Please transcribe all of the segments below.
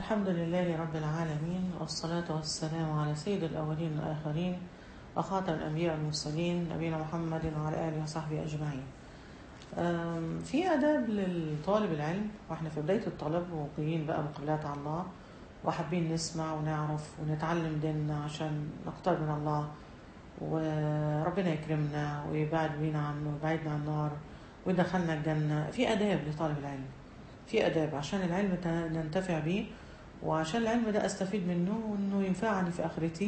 الحمد لله رب العالمين والصلاة والسلام على سيد الأولين والآخرين وخاتم الأنبياء والمرسلين نبينا محمد وعلى آله وصحبه أجمعين أم، في آداب للطالب العلم واحنا في بداية الطلب ومقبلين بقى مقبلات على الله وحابين نسمع ونعرف ونتعلم ديننا عشان نقترب من الله وربنا يكرمنا ويبعد بينا عنه ويبعدنا عن النار ويدخلنا الجنة في آداب لطالب العلم في آداب عشان العلم ت- ننتفع بيه وعشان العلم ده أستفيد منه وإنه ينفعني في آخرتي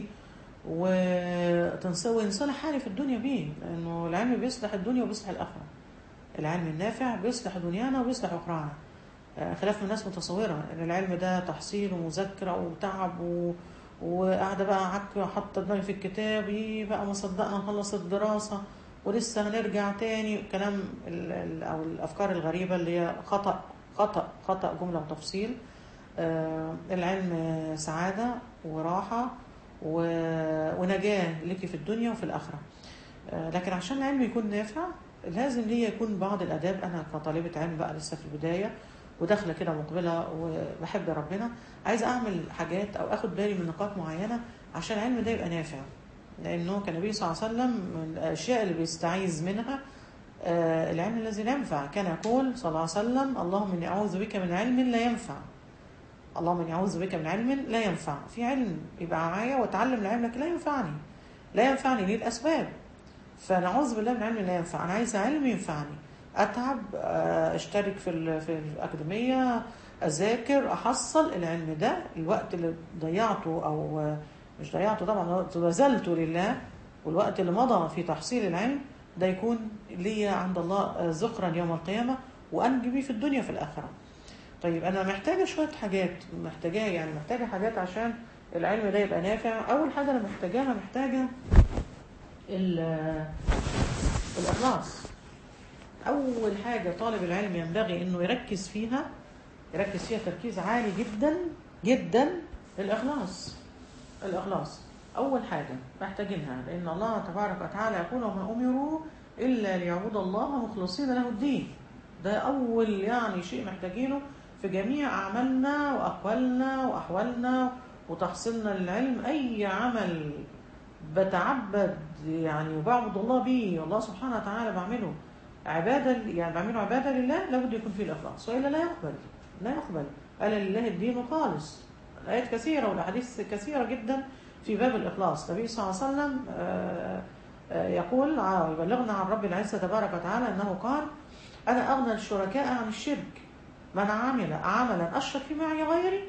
وتنص- وينصلح حالي في الدنيا بيه لأنه العلم بيصلح الدنيا وبيصلح الآخرة العلم النافع بيصلح دنيانا وبيصلح أخرانا آه، خلاف من الناس متصورة إن العلم ده تحصيل ومذاكرة وتعب و... وقاعدة بقى عك حاطة دماغي في الكتاب إيه بقى ما صدقنا نخلص الدراسة ولسه هنرجع تاني كلام ال... ال... أو الأفكار الغريبة اللي هي خطأ خطأ خطأ جملة وتفصيل آه، العلم سعادة وراحة و... ونجاة لك في الدنيا وفي الآخرة آه، لكن عشان العلم يكون نافع لازم ليا يكون بعض الآداب أنا كطالبة علم بقى لسه في البداية وداخلة كده مقبلة وبحب ربنا عايزة أعمل حاجات أو أخد بالي من نقاط معينة عشان العلم ده يبقى نافع لأنه كان النبي صلى الله عليه وسلم من الأشياء اللي بيستعيذ منها آه، العلم الذي لا ينفع كان يقول صلى الله عليه وسلم اللهم إني أعوذ بك من علم لا ينفع اللهم إني أعوذ بك من علم لا ينفع في علم يبقى معايا وأتعلم العلم لكن لا ينفعني لا ينفعني ليه الأسباب فنعوذ بالله من علم لا ينفع أنا عايزة علم ينفعني أتعب آه، أشترك في ال- في الأكاديمية أذاكر أحصل العلم ده الوقت اللي ضيعته أو آه، مش ضيعته طبعا الوقت بذلته لله والوقت اللي مضى في تحصيل العلم ده يكون ليا عند الله آه، ذخرا يوم القيامة وأنجي بيه في الدنيا في الآخرة طيب أنا محتاجة شوية حاجات محتاجاها يعني محتاجة حاجات عشان العلم ده يبقى نافع أول حاجة أنا محتاجاها محتاجة ال- الإخلاص أول حاجة طالب العلم ينبغي إنه يركز فيها يركز فيها تركيز عالي جدا جدا الإخلاص الإخلاص أول حاجة محتاجينها لأن الله تبارك وتعالى يقول وما أمروا إلا ليعبدوا الله مخلصين له الدين ده أول يعني شيء محتاجينه في جميع أعمالنا وأقوالنا وأحوالنا وتحصيلنا للعلم أي عمل بتعبد يعني وبعبد الله بيه والله سبحانه وتعالى بعمله عبادة يعني بعمله عبادة لله لابد يكون فيه الإخلاص وإلا لا يقبل لا يقبل ألا لله الدين خالص الآيات كثيرة والأحاديث كثيرة جدا في باب الإخلاص النبي صلى الله عليه وسلم آه، آه، يقول آه، يبلغنا عن رب العزة تبارك وتعالى أنه قال أنا أغنى الشركاء عن الشرك من عمل عملا أشرك في معي غيري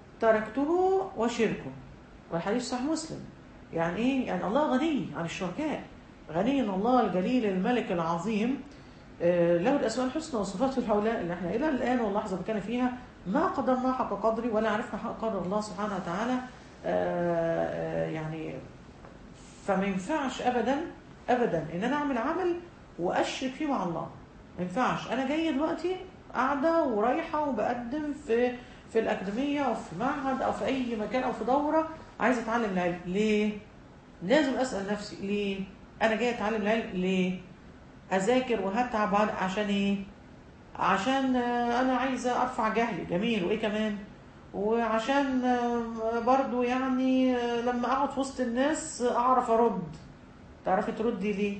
تركته وشركه والحديث صحيح مسلم يعني إيه؟ يعني الله غني عن الشركاء غني إن الله الجليل الملك العظيم آه، له الأسماء الحسنى وصفاته الحولاء اللي احنا إلى الآن واللحظة اللي كان فيها ما قدرنا حق قدري ولا عرفنا حق قدر الله سبحانه وتعالى آه، آه، يعني فما ينفعش أبدا أبدا إن أنا أعمل عمل وأشرك فيه مع الله ما ينفعش أنا جاية دلوقتي قاعدة ورايحة وبقدم في في الأكاديمية أو في معهد أو في أي مكان أو في دورة عايزة أتعلم العلم ليه؟ لازم أسأل نفسي ليه؟ أنا جاية أتعلم العلم ليه؟ أذاكر وهتعب وهد- عشان إيه؟ عشان آه، أنا عايزة أرفع جهلي جميل وإيه كمان؟ وعشان آه، برضو يعني آه، لما أقعد في وسط الناس آه، أعرف أرد تعرفي تردي ليه؟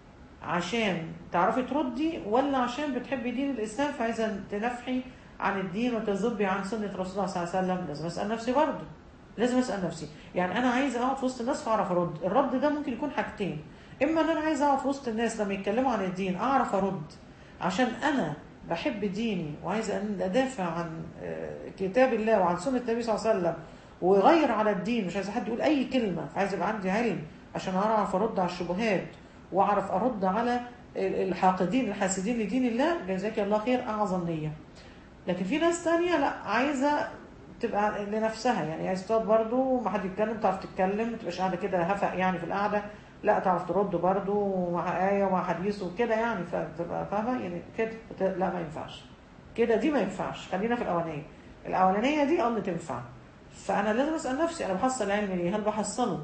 عشان تعرفي تردي ولا عشان بتحبي دين الإسلام فعايزة تنفحي عن الدين وتذبي عن سنة رسول الله صلى الله عليه وسلم لازم أسأل نفسي برضه لازم أسأل نفسي يعني أنا عايزة أقعد في وسط الناس فأعرف أرد الرد ده ممكن يكون حاجتين إما إن أنا عايزة أقعد في وسط الناس لما يتكلموا عن الدين أعرف أرد عشان أنا بحب ديني وعايزة أن أدافع عن آه، كتاب الله وعن سنة النبي صلى الله عليه وسلم وغير على الدين مش عايزة حد يقول أي كلمة فعايز يبقى عندي علم عشان أعرف أرد على الشبهات وأعرف أرد على الحاقدين الحاسدين لدين الله جزاك الله خير أعظم نية لكن في ناس تانية لا عايزة تبقى لنفسها يعني عايز تقعد برضه ما حد يتكلم تعرف تتكلم ما تبقاش قاعدة كده هفق يعني في القعدة لا تعرف ترد برضه مع آية ومع حديث وكده يعني فتبقى فاهمة يعني كده بت- لا ما ينفعش كده دي ما ينفعش خلينا في الأولانية الأولانية دي اه اللي تنفع فأنا لازم أسأل نفسي أنا بحصل علم ليه هل بحصله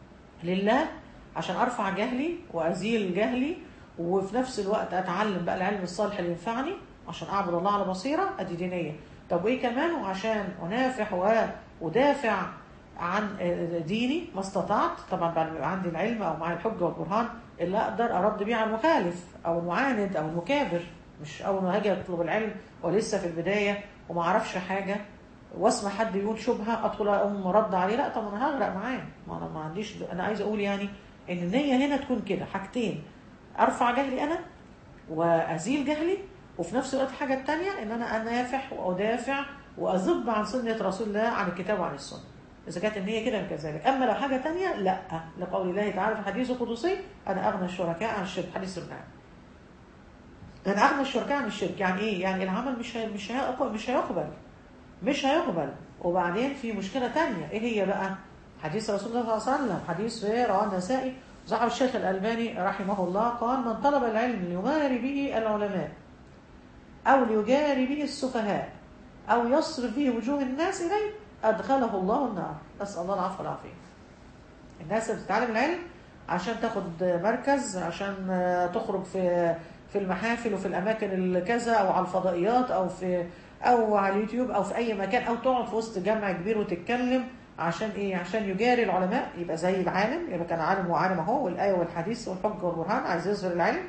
لله عشان ارفع جهلي وازيل جهلي وفي نفس الوقت اتعلم بقى العلم الصالح اللي ينفعني عشان اعبد الله على بصيره ادي دينيه طب وايه كمان وعشان انافح وادافع عن ديني ما استطعت طبعا بعد ما يبقى عندي العلم او معي الحجه والبرهان اللي اقدر ارد بيه على المخالف او المعاند او المكابر مش اول ما هاجي اطلب العلم ولسه في البدايه وما اعرفش حاجه واسمع حد يقول شبهه ادخل اقوم رد عليه لا طب انا هغرق معاه ما انا ما عنديش انا عايز اقول يعني ان النيه هنا تكون كده حاجتين ارفع جهلي انا وازيل جهلي وفي نفس الوقت الحاجه الثانيه ان انا انافح وادافع واذب عن سنه رسول الله عن الكتاب وعن السنه اذا كانت النيه كده كذلك اما لو حاجه ثانيه لا لقول الله تعالى في الحديث القدسي انا اغنى الشركاء عن الشرك حديث ابن انا اغنى الشركاء عن الشرك يعني ايه يعني العمل مش هي مش هيقبل مش هيقبل مش هيقبل وبعدين في مشكله ثانيه ايه هي بقى حديث رسول الله صلى الله عليه وسلم حديث في رواه النسائي صاحب الشيخ الألباني رحمه الله قال من طلب العلم ليماري به العلماء أو ليجاري به السفهاء أو يصرف به وجوه الناس إليه أدخله الله النار نسأل الله العفو والعافية الناس اللي بتتعلم العلم عشان تاخد مركز عشان تخرج في في المحافل وفي الأماكن الكذا أو على الفضائيات أو في أو على اليوتيوب أو في أي مكان أو تقعد في وسط جمع كبير وتتكلم عشان ايه عشان يجاري العلماء يبقى زي العالم يبقى كان عالم وعالم اهو والايه والحديث والحجه والبرهان عايز يظهر العلم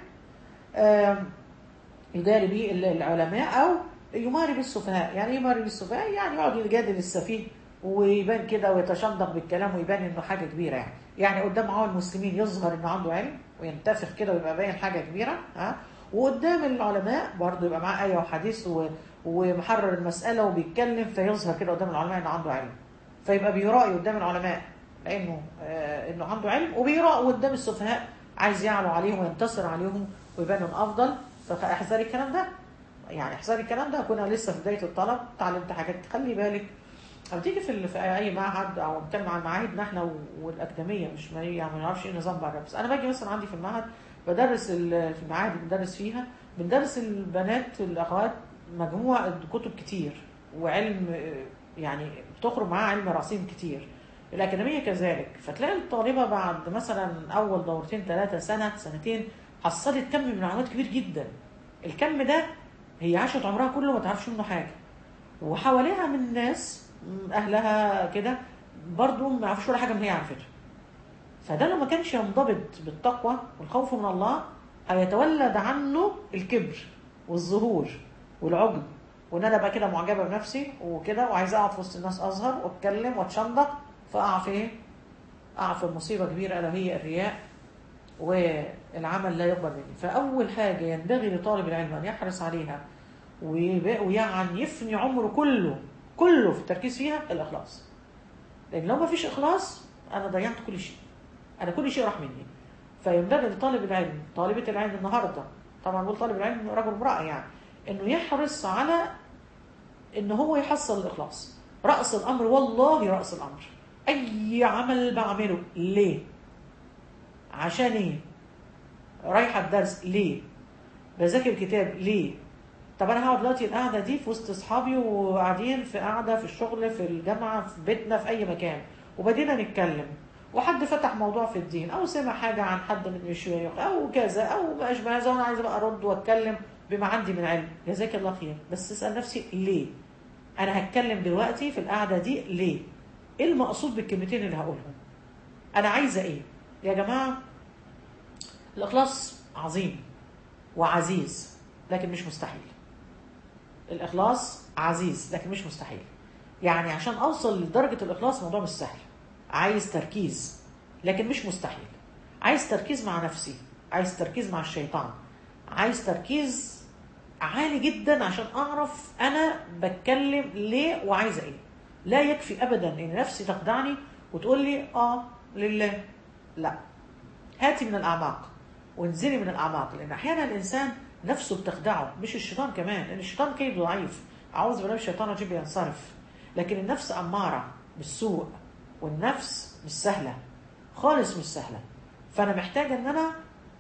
يجاري به العلماء او يماري بالسفهاء يعني ايه يماري بالسفهاء يعني يقعد يجادل السفيه ويبان كده ويتشندق بالكلام ويبان انه حاجه كبيره يعني يعني قدام عوام المسلمين يظهر انه عنده علم وينتفخ كده ويبقى باين حاجه كبيره ها وقدام العلماء برضه يبقى معاه ايه وحديث و... ومحرر المساله وبيتكلم فيظهر كده قدام العلماء انه عنده علم فيبقى بيرائي قدام العلماء لانه آه انه عنده علم وبيرائي قدام السفهاء عايز يعلو عليهم وينتصر عليهم ويبان انه افضل فاحذري الكلام ده يعني احذري الكلام ده كنا لسه في بدايه الطلب اتعلمت حاجات خلي بالك او تيجي في في اي معهد او بتكلم عن معاهدنا احنا والاكاديميه مش ما يعني ما نعرفش ايه النظام بره بس انا باجي مثلا عندي في المعهد بدرس في المعاهد اللي بندرس فيها بندرس البنات الاخوات مجموعه كتب كتير وعلم يعني بتخرج معاها علم رصين كتير الأكاديمية كذلك فتلاقي الطالبة بعد مثلا أول دورتين ثلاثة سنة سنتين حصلت كم من معلومات كبير جدا الكم ده هي عاشت عمرها كله ما تعرفش منه حاجة وحواليها من ناس أهلها كده برضو ما يعرفوش ولا حاجة من هي عرفتها فده لو ما كانش ينضبط بالتقوى والخوف من الله هيتولد عنه الكبر والظهور والعجب وان انا بقى كده معجبه بنفسي وكده وعايزه اقعد في وسط الناس اظهر واتكلم واتشندق فاقع في ايه؟ اقع في مصيبه كبيره الا هي الرياء والعمل لا يقبل مني فاول حاجه ينبغي لطالب العلم ان يحرص عليها ويعني يفني عمره كله كله في التركيز فيها الاخلاص لان لو ما فيش اخلاص انا ضيعت كل شيء انا كل شيء راح مني فينبغي لطالب العلم طالبه العلم النهارده طبعا بقول طالب العلم رجل امراه يعني انه يحرص على ان هو يحصل الاخلاص راس الامر والله راس الامر اي عمل بعمله ليه عشان ايه رايحه الدرس ليه بذاكر كتاب ليه طب انا هقعد دلوقتي القعده دي في وسط اصحابي وقاعدين في قعده في الشغل في الجامعه في بيتنا في اي مكان وبدينا نتكلم وحد فتح موضوع في الدين او سمع حاجه عن حد من الشيوخ او كذا او ما اشبه هذا وانا عايز بقى ارد واتكلم بما عندي من علم جزاك الله خير بس اسال نفسي ليه انا هتكلم دلوقتي في القعده دي ليه ايه المقصود بالكلمتين اللي هقولهم انا عايزه ايه يا جماعه الاخلاص عظيم وعزيز لكن مش مستحيل الاخلاص عزيز لكن مش مستحيل يعني عشان اوصل لدرجه الاخلاص الموضوع مش سهل عايز تركيز لكن مش مستحيل عايز تركيز مع نفسي عايز تركيز مع الشيطان عايز تركيز عالي جدا عشان اعرف انا بتكلم ليه وعايزه ايه لا يكفي ابدا ان نفسي تخدعني وتقول لي اه لله لا هاتي من الاعماق وانزلي من الاعماق لان احيانا الانسان نفسه بتخدعه مش الشيطان كمان لان الشيطان كيد ضعيف اعوذ بالله من الشيطان الرجيم ينصرف لكن النفس اماره بالسوء والنفس مش سهله خالص مش سهله فانا محتاجه ان انا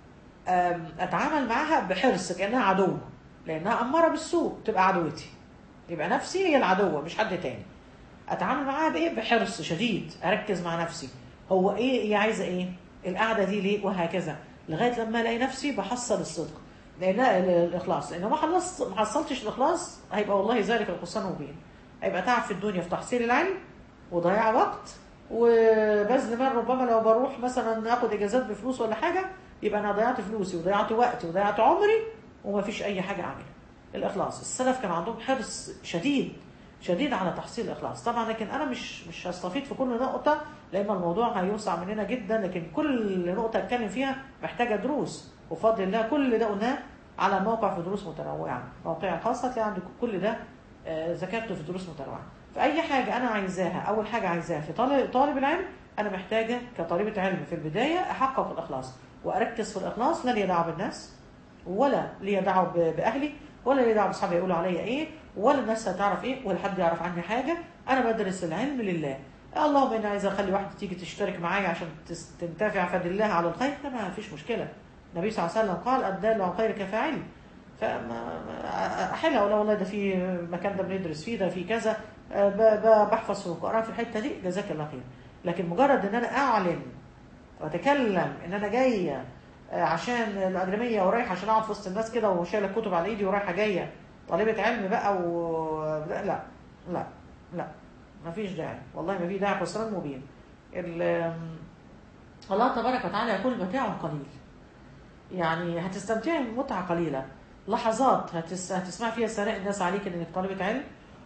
اتعامل معاها بحرص كانها عدو لانها اماره بالسوء تبقى عدوتي يبقى نفسي هي العدوه مش حد تاني اتعامل معاها بايه بحرص شديد اركز مع نفسي هو ايه هي عايزه ايه القعده دي ليه وهكذا لغايه لما الاقي نفسي بحصل الصدق لان الاخلاص لان ما خلصت ما حصلتش الاخلاص هيبقى والله ذلك الخسران مبين هيبقى تعب في الدنيا في تحصيل العلم وضياع وقت وبذل مال ربما لو بروح مثلا اخد اجازات بفلوس ولا حاجه يبقى انا ضيعت فلوسي وضيعت وقتي وضيعت عمري وما فيش اي حاجه اعملها الاخلاص السلف كان عندهم حرص شديد شديد على تحصيل الاخلاص طبعا لكن انا مش مش هستفيد في كل نقطه لان الموضوع هيوسع مننا جدا لكن كل نقطه اتكلم فيها محتاجه دروس وبفضل الله كل ده قلناه على موقع في دروس متنوعه موقع خاص هتلاقي عندك كل ده آه، ذكرته في دروس متنوعه فاي حاجه انا عايزاها اول حاجه عايزاها في طالب طالب العلم انا محتاجه كطالبه علم في البدايه احقق الاخلاص واركز في الاخلاص لا لي دعوه بالناس ولا لي دعوه ب- باهلي ولا لي دعوه باصحابي يقولوا عليا ايه ولا الناس هتعرف ايه ولا حد يعرف عني حاجه انا بدرس العلم لله اللهم انا عايزه اخلي واحده تيجي تشترك معايا عشان تس- تنتفع فدلها على الخير ده ما فيش مشكله النبي صلى الله عليه وسلم قال الدال على الخير كفاعله فما ما- احلها ولا والله ده في مكان ده بندرس فيه ده في كذا آه، ب- ب- بحفظ في القران في الحته دي جزاك الله خير لكن مجرد ان انا اعلن واتكلم ان انا جايه آه، عشان الاجراميه ورايحه عشان اقعد في وسط الناس كده وشايله الكتب على ايدي ورايحه جايه طالبه علم بقى و لا لا لا, لا. ما فيش داعي والله ما في داعي خسران مبين ال- الله تبارك وتعالى يقول متاع قليل يعني هتستمتعي بمتعه قليله لحظات هتس... هتسمعي فيها ثناء الناس عليك انك طالبه علم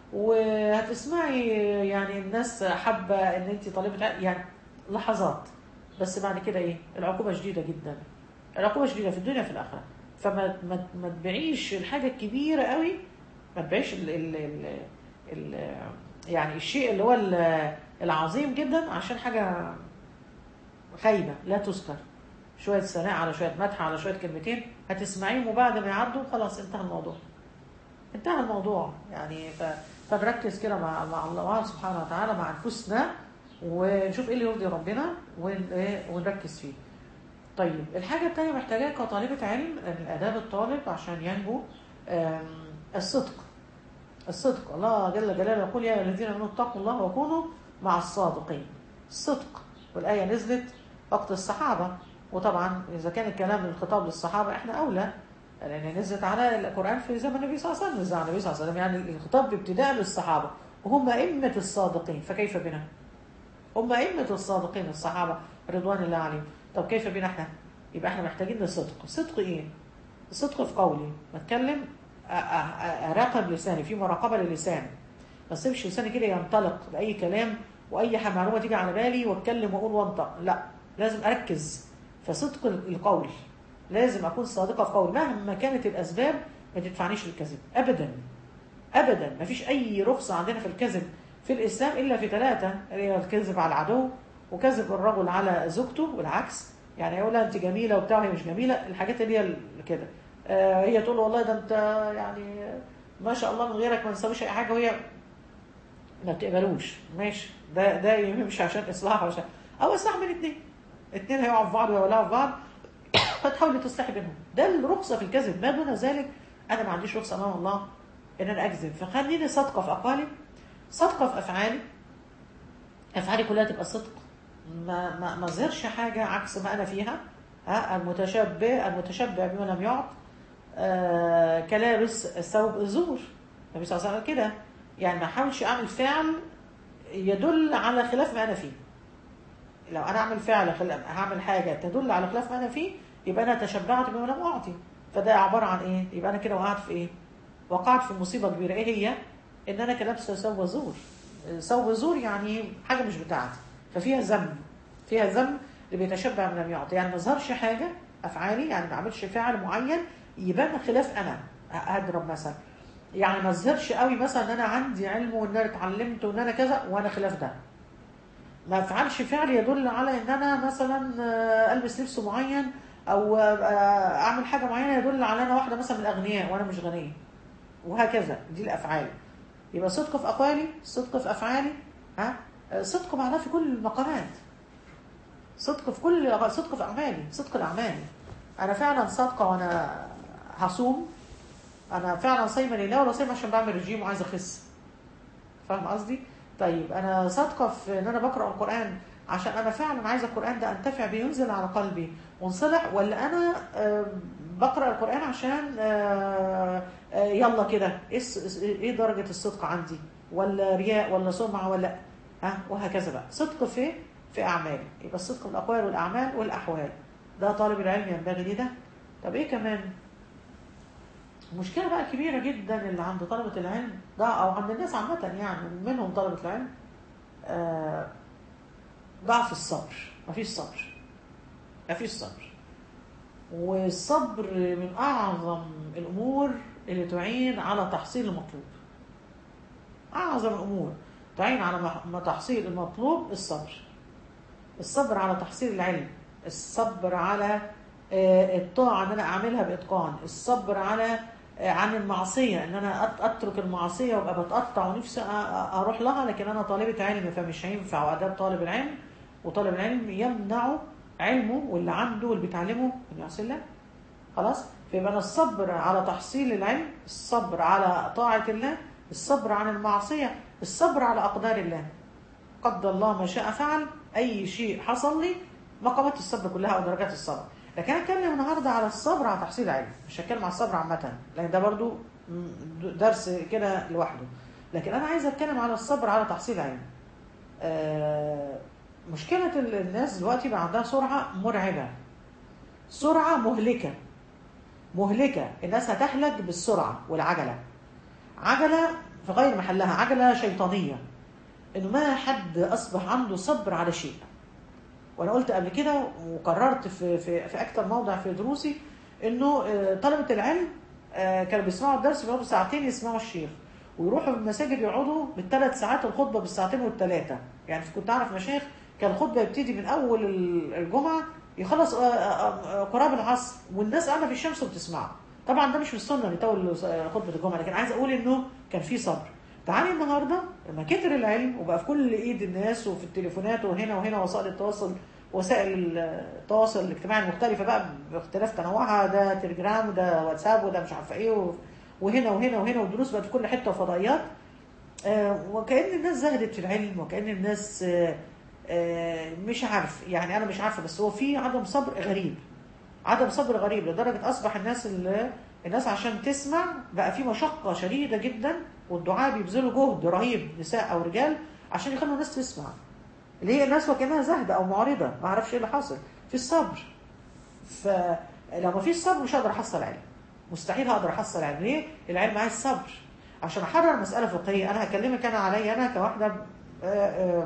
وهتسمعي يعني الناس حابه ان انت طالبه علم يعني لحظات بس بعد كده ايه العقوبه شديده جدا العقوبه شديده في الدنيا وفي الاخره فما ما, ما تبيعيش الحاجه الكبيره قوي ما تبيعيش ال... ال... ال... ال... يعني الشيء اللي هو ال- العظيم جدا عشان حاجه خايبه لا تذكر شويه ثناء على شويه مدح على شويه كلمتين هتسمعيهم وبعد ما يعدوا خلاص انتهى الموضوع انتهى الموضوع يعني ف... فنركز كده مع مع الله سبحانه وتعالى مع انفسنا ونشوف ايه اللي يرضي ربنا ون... إيه ونركز فيه طيب الحاجه الثانيه محتاجاها كطالبه علم من اداب الطالب عشان ينجو آم، الصدق الصدق الله جل جلاله يقول يا أيها الذين امنوا اتقوا الله وكونوا مع الصادقين الصدق والايه نزلت وقت الصحابه وطبعا اذا كان الكلام الخطاب للصحابه احنا اولى لان نزلت على القران في زمن النبي صلى الله عليه وسلم نزل على النبي صلى الله عليه وسلم يعني الخطاب ابتداء للصحابه وهم ائمه الصادقين فكيف بنا؟ هم ائمه الصادقين الصحابه رضوان الله عليهم طب كيف بنا احنا؟ يبقى احنا محتاجين للصدق صدق ايه؟ الصدق في قولي بتكلم أ- أ- اراقب لساني في مراقبه للسان ما اسيبش لساني كده ينطلق باي كلام واي ح- معلومه تيجي على بالي واتكلم واقول وانطق لا لازم اركز فصدق القول لازم اكون صادقه في قولي مهما كانت الاسباب ما تدفعنيش للكذب ابدا ابدا ما فيش اي رخصه عندنا في الكذب في الاسلام الا في ثلاثه اللي هي الكذب على العدو وكذب الرجل على زوجته والعكس يعني يقول لها انت جميله وبتاع وهي مش جميله الحاجات اللي هي ال- كده آه هي تقول له والله ده انت يعني ما شاء الله من غيرك ما نسويش اي حاجه وهي ما بتقبلوش ماشي ده ده يمشي عشان اصلاح عشان او اصلاح من اتنين اتنين هيقعوا في بعض ويولعوا في بعض فتحاولي تصلحي بينهم ده الرخصه في الكذب ما دون ذلك انا ما عنديش رخصه امام الله ان انا اكذب فخليني صادقه في اقوالي صادقه في افعالي افعالي كلها تبقى صدق ما ما ما اظهرش حاجه عكس ما انا فيها ها المتشبه المتشبع بما لم يعط آه كلابس ثوب الزور النبي صلى الله عليه وسلم كده يعني ما احاولش اعمل فعل يدل على خلاف ما انا فيه لو انا اعمل فعل خل... هعمل حاجه تدل على خلاف ما انا فيه يبقى انا تشبعت بما لم اعطي فده عباره عن ايه يبقى انا كده وقعت في ايه وقعت في مصيبه كبيره ايه هي ان انا كلبس ثوب زور ثوب زور يعني حاجه مش بتاعتي ففيها ذنب فيها ذنب اللي بيتشبع من لم يعطي يعني ما اظهرش حاجه افعالي يعني ما اعملش فعل معين يبان خلاف انا هضرب مثلا يعني ما اظهرش قوي مثلا ان انا عندي علم وان انا اتعلمت وان انا كذا وانا خلاف ده ما افعلش فعل يدل على ان انا مثلا آه، البس لبس معين او آه، اعمل حاجه معينه يدل على انا واحده مثلا من الاغنياء وانا مش غنيه وهكذا دي الافعال يبقى صدق في اقوالي صدق في افعالي ها آه، صدق معناه في كل المقامات صدق في كل صدق في اعمالي صدق الاعمال انا فعلا صادقه وانا هصوم انا فعلا صايمه لله ولا صايمه عشان بعمل رجيم وعايزه اخس فاهم قصدي طيب انا صادقه في ان انا بقرا القران عشان انا فعلا عايزه القران ده انتفع بيه ينزل على قلبي وانصلح ولا انا آه، بقرا القران عشان آه، آه، يلا كده ايه الس- ايه درجه الصدق عندي ولا رياء ولا سمعه ولا ها وهكذا بقى صدق في في اعمالي يبقى الصدق في الاقوال والاعمال والاحوال ده طالب العلم ينبغي ليه ده طب ايه كمان مشكلة بقى كبيرة جدا اللي عند طلبة العلم ده أو عند الناس عامة يعني منهم طلبة العلم آه، ضعف الصبر مفيش صبر مفيش صبر والصبر من أعظم الأمور اللي تعين على تحصيل المطلوب أعظم الأمور تعين على مح- ما تحصيل المطلوب الصبر الصبر على تحصيل العلم الصبر على آه، الطاعة ان انا اعملها باتقان الصبر على آه، عن المعصية ان انا أت- اترك المعصية وابقى بتقطع ونفسي أ- أ- اروح لها لكن انا طالبة علم فمش هينفع واداب طالب العلم وطالب العلم يمنع علمه واللي عنده واللي بيتعلمه من يعصي الله خلاص فيبقى أنا الصبر على تحصيل العلم الصبر على طاعة الله الصبر عن المعصية الصبر على أقدار الله قدر الله ما شاء فعل أي شيء حصل لي مقامات الصبر كلها أو درجات الصبر لكن أنا أتكلم النهاردة على الصبر على تحصيل العلم مش هتكلم على الصبر عامة لأن ده برضو م- درس كده لوحده لكن أنا عايز أتكلم على الصبر على تحصيل العلم آه، مشكلة ال- الناس دلوقتي بقى عندها سرعة مرعبة سرعة مهلكة مهلكة الناس هتهلك بالسرعة والعجلة عجلة في غير محلها عجلة شيطانية انه ما حد اصبح عنده صبر على شيء وانا قلت قبل كده وقررت في في في اكتر موضع في دروسي انه آه، طلبة العلم آه، كانوا بيسمعوا الدرس بيقعدوا ساعتين يسمعوا الشيخ ويروحوا المساجد يقعدوا بالثلاث ساعات الخطبه بالساعتين والثلاثه يعني كنت اعرف مشايخ كان الخطبه يبتدي من اول ال- الجمعه يخلص آه، آه، آه، قراب العصر والناس قاعده في الشمس وبتسمعه طبعا ده مش من السنه ان يطول آه، خطبه الجمعه لكن عايز اقول انه كان في صبر تعالي النهارده لما كتر العلم وبقى في كل ايد الناس وفي التليفونات وهنا وهنا وسائل التواصل وسائل التواصل الاجتماعي المختلفه بقى باختلاف تنوعها ده تليجرام وده واتساب وده مش عارفه ايه و- وهنا وهنا وهنا والدروس بقت في كل حته وفضائيات آه، وكأن الناس زهدت في العلم وكأن الناس آه، آه، مش عارف يعني أنا مش عارفة بس هو في عدم صبر غريب عدم صبر غريب لدرجة أصبح الناس اللي الناس عشان تسمع بقى في مشقة شديدة جدا والدعاء بيبذلوا جهد رهيب نساء أو رجال عشان يخلوا الناس تسمع اللي هي الناس وكأنها زاهدة أو معرضة ما أعرفش إيه اللي حاصل في الصبر فلو ما فيش صبر مش هقدر أحصل علم مستحيل هقدر أحصل علم ليه؟ العلم عايز صبر عشان احرر مساله فقهيه انا هكلمك انا علي انا كواحده آه، آه،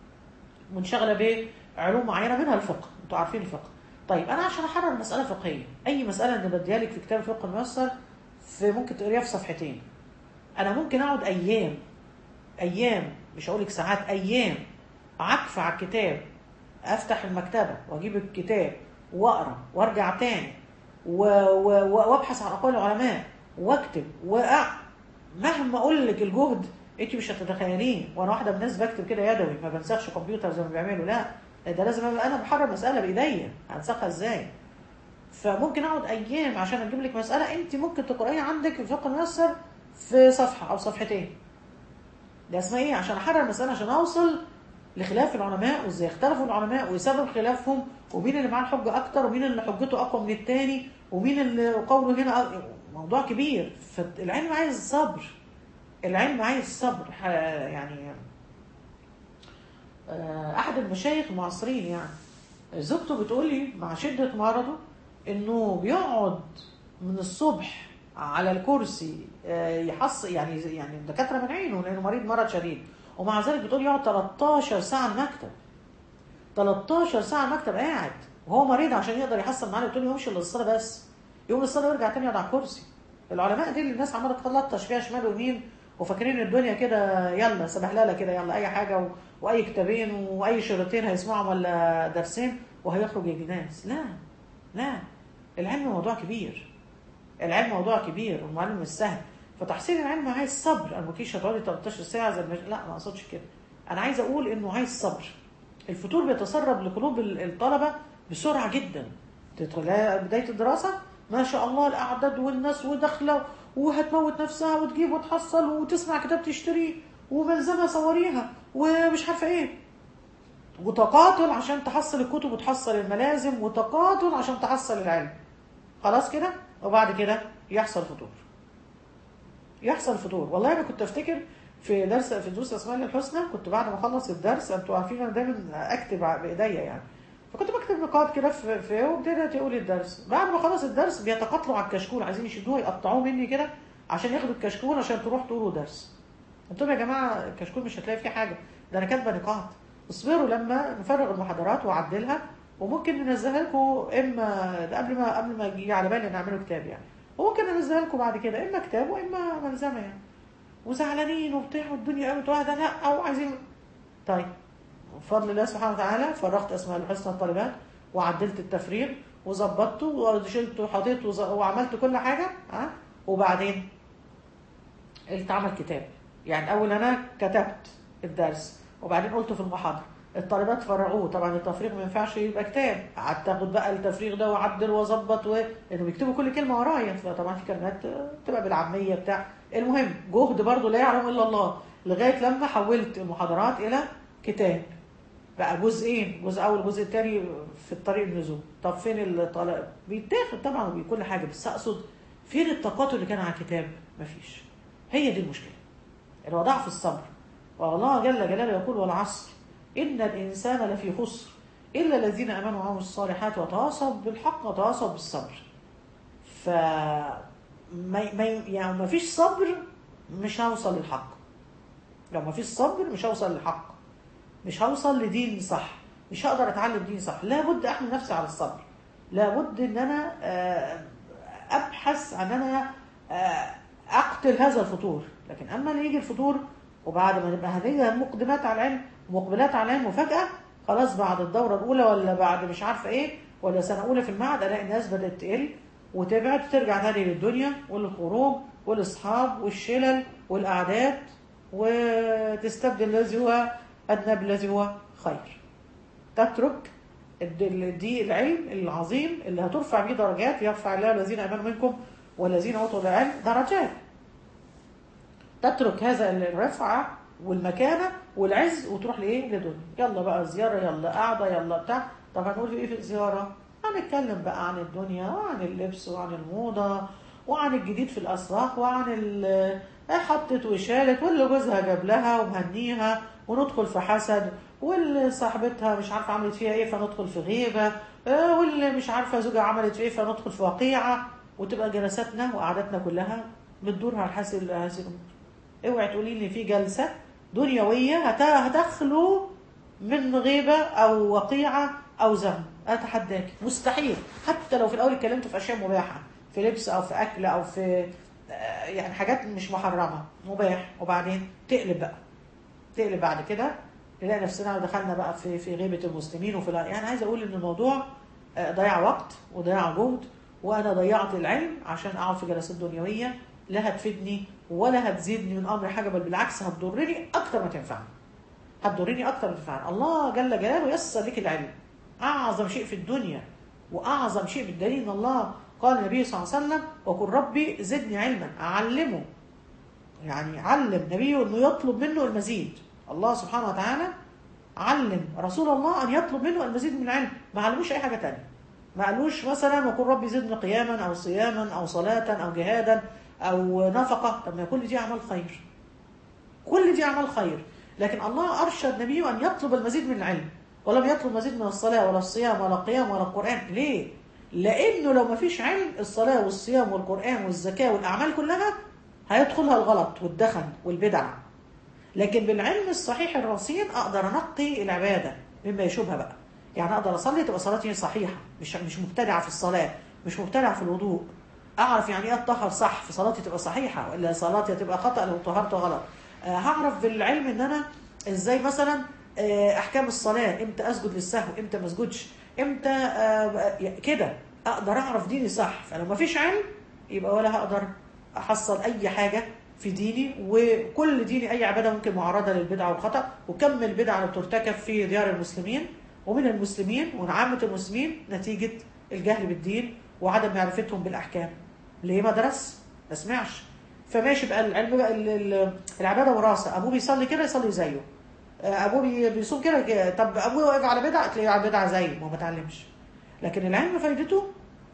منشغله بعلوم معينه منها الفقه انتوا عارفين الفقه طيب انا عشان احرر مساله فقهيه اي مساله انا بديها لك في كتاب الفقه الميسر في ممكن تقريها في صفحتين انا ممكن اقعد ايام ايام مش هقول لك ساعات ايام اعكف على الكتاب افتح المكتبه واجيب الكتاب واقرا وارجع تاني و- و- و- وابحث عن اقوال العلماء واكتب وأ... مهما اقول لك الجهد انت مش هتتخيليه وانا واحده من الناس بكتب كده يدوي ما بنسخش كمبيوتر زي ما بيعملوا لا ده لازم ابقى انا بحرر مساله بايديا هنسخها ازاي فممكن اقعد ايام عشان اجيب لك مساله انت ممكن تقرايها عندك في الفقه الميسر في صفحه او صفحتين ده اسمها ايه عشان احرر مساله عشان اوصل لخلاف العلماء وازاي اختلفوا العلماء وسبب خلافهم ومين اللي معاه الحجه اكتر ومين اللي حجته اقوى من التاني ومين اللي قوله هنا أ- موضوع كبير فالعلم عايز صبر العلم عايز صبر ح- يعني آه، احد المشايخ المعاصرين يعني زوجته بتقول لي مع شده مرضه انه بيقعد من الصبح على الكرسي آه، يحص يعني يعني الدكاتره من عينه لانه مريض مرض شديد ومع ذلك بتقول يقعد 13 ساعه المكتب 13 ساعه المكتب قاعد وهو مريض عشان يقدر يحصل معانا بتقول يومش الا الصلاه بس يوم الصلاه ويرجع تاني يقعد على الكرسي العلماء دي اللي الناس عماله تلطش فيها شمال ويمين وفاكرين الدنيا كده يلا سبهلله كده يلا اي حاجه و... واي كتابين واي شريطين هيسمعهم ولا درسين وهيخرج يجي ناس لا لا العلم موضوع كبير العلم موضوع كبير والمعلم مش سهل فتحصيل العلم عايز صبر انا ما كيش هتقعدي 13 ساعه زي المج... لا ما اقصدش كده انا عايز اقول انه عايز صبر الفتور بيتسرب لقلوب ال- الطلبه بسرعه جدا تدخل بدايه الدراسه ما شاء الله الاعداد والناس وداخله وهتموت نفسها وتجيب وتحصل وتسمع كتاب تشتريه وملزمه صوريها ومش عارفه ايه وتقاتل عشان تحصل الكتب وتحصل الملازم وتقاتل عشان تحصل العلم خلاص كده وبعد كده يحصل فطور يحصل فطور والله انا كنت افتكر في درس في دروس اسماء الله الحسنى كنت بعد ما اخلص الدرس انتوا عارفين انا دايما اكتب بايديا يعني فكنت بكتب نقاط كده في في وابتدت تقول الدرس بعد ما خلص الدرس بيتقاتلوا على الكشكول عايزين يشدوه يقطعوه مني كده عشان ياخدوا الكشكول عشان تروح تقولوا درس قلت لهم يا جماعه الكشكول مش هتلاقي فيه حاجه ده انا كاتبه نقاط اصبروا لما نفرغ المحاضرات واعدلها وممكن ننزلها لكم اما ده قبل ما قبل ما يجي على بالي نعمله كتاب يعني وممكن ننزلها لكم بعد كده اما كتاب واما ملزمه يعني وزعلانين وبتاع والدنيا قامت واحده لا او عايزين طيب بفضل الله سبحانه وتعالى فرغت اسماء الحسنى الطالبات وعدلت التفريغ وظبطته وشلته وحطيته وز- وعملت كل حاجه ها وبعدين اتعمل كتاب يعني اول انا كتبت الدرس وبعدين قلته في المحاضره الطالبات فرغوه طبعا التفريغ ما ينفعش يبقى كتاب قعدت اخد بقى التفريغ ده واعدل واظبط و... لانه بيكتبوا كل كلمه ورايا فطبعا في كلمات تبقى بالعاميه بتاع المهم جهد برضو لا يعلم الا الله لغايه لما حولت المحاضرات الى كتاب بقى جزئين جزء اول جزء الثاني في الطريق النزول طب فين الطالب بيتاخد طبعا وبكل حاجه بس اقصد فين التقاطع اللي كان على الكتاب مفيش هي دي المشكله الوضع في الصبر والله جل جلاله يقول والعصر ان الانسان لفي خسر الا الذين امنوا وعملوا الصالحات وتواصوا بالحق وتواصوا بالصبر ف ما ما يعني ما فيش صبر مش هوصل للحق لو ما فيش صبر مش هوصل للحق مش هوصل لدين صح مش هقدر اتعلم دين صح لابد احمل نفسي على الصبر لابد ان انا آه، ابحث عن انا آه، اقتل هذا الفطور لكن اما اللي يجي الفطور وبعد ما نبقى هنيجي مقدمات على العلم مقبلات على العلم وفجاه خلاص بعد الدوره الاولى ولا بعد مش عارفه ايه ولا سنه اولى في المعهد الاقي الناس بدات تقل وتبعد وترجع تاني للدنيا والخروج والاصحاب والشلل والاعداد وتستبدل الذي هو ادنى بالذي هو خير تترك الد- دي العلم العظيم اللي هترفع بيه درجات يرفع الله الذين امنوا منكم والذين اوتوا العلم درجات تترك هذا الرفعه والمكانه والعز وتروح لايه لدنيا يلا بقى زياره يلا قاعده يلا بتاع طب هنقول ايه في الزياره هنتكلم بقى عن الدنيا وعن اللبس وعن الموضه وعن الجديد في الاسواق وعن ال- حطت وشالت واللي جوزها جاب لها ومهنيها وندخل في حسد واللي صاحبتها مش عارفه عملت فيها ايه فندخل في غيبه آه، واللي مش عارفه زوجها عملت فيه ايه فندخل في وقيعه وتبقى جلساتنا وقعداتنا كلها بتدور على حسب هذه الامور اوعي تقولي لي في جلسه دنيويه هت- هتخلو من غيبه او وقيعه او ذنب اتحداك مستحيل حتى لو في الاول اتكلمت في اشياء مباحه في لبس او في اكل او في آه، يعني حاجات مش محرمه مباح وبعدين تقلب بقى تقلب بعد كده نلاقي نفسنا دخلنا بقى في في غيبه المسلمين وفي الع- يعني عايز اقول ان الموضوع آه، ضياع وقت وضياع جهد وانا ضيعت العلم عشان اقعد في جلسات دنيويه لا هتفيدني ولا هتزيدني من امر حاجه بل بالعكس هتضرني اكتر ما تنفعني هتضرني اكتر ما تنفعني الله جل جلاله يسر لك العلم اعظم شيء في الدنيا واعظم شيء بالدليل ان الله قال النبي صلى الله عليه وسلم وقل ربي زدني علما اعلمه يعني علم نبيه انه يطلب منه المزيد الله سبحانه وتعالى علم رسول الله ان يطلب منه المزيد من العلم ما علموش اي حاجه تانية ما قالوش مثلا وقل ربي زدني قياما او صياما او صلاه او جهادا او نفقه طب ما كل دي اعمال خير كل دي اعمال خير لكن الله ارشد نبيه ان يطلب المزيد من العلم ولم يطلب مزيد من الصلاه ولا الصيام ولا القيام ولا القران ليه لانه لو ما فيش علم الصلاه والصيام والقران والزكاه والاعمال كلها هيدخلها الغلط والدخن والبدع لكن بالعلم الصحيح الرصين اقدر انقي العباده مما يشوبها بقى يعني اقدر اصلي تبقى صلاتي صحيحه مش مش مبتدعه في الصلاه مش مبتدعه في الوضوء اعرف يعني ايه اتطهر صح في صلاتي تبقى صحيحه والا صلاتي تبقى خطا لو طهرت غلط آه، هعرف بالعلم ان انا ازاي مثلا آه، احكام الصلاه امتى اسجد للسهو امتى ما اسجدش امتى آه، كده اقدر اعرف ديني صح فلو ما فيش علم يبقى ولا هقدر احصل اي حاجه في ديني وكل ديني اي عباده ممكن معرضه للبدعه والخطا وكم البدعه اللي بترتكب في ديار المسلمين ومن المسلمين ومن عامه المسلمين نتيجه الجهل بالدين وعدم معرفتهم بالاحكام ليه ما درس ما سمعش فماشي بقى العلم بقى ال- ال- العباده وراثه ابوه بيصلي كده يصلي زيه آه، ابوه بي- بيصوم كده كده. طب ابوه واقف على بدعه تلاقيه على بدعه زيه ما هو ما اتعلمش لكن العلم فايدته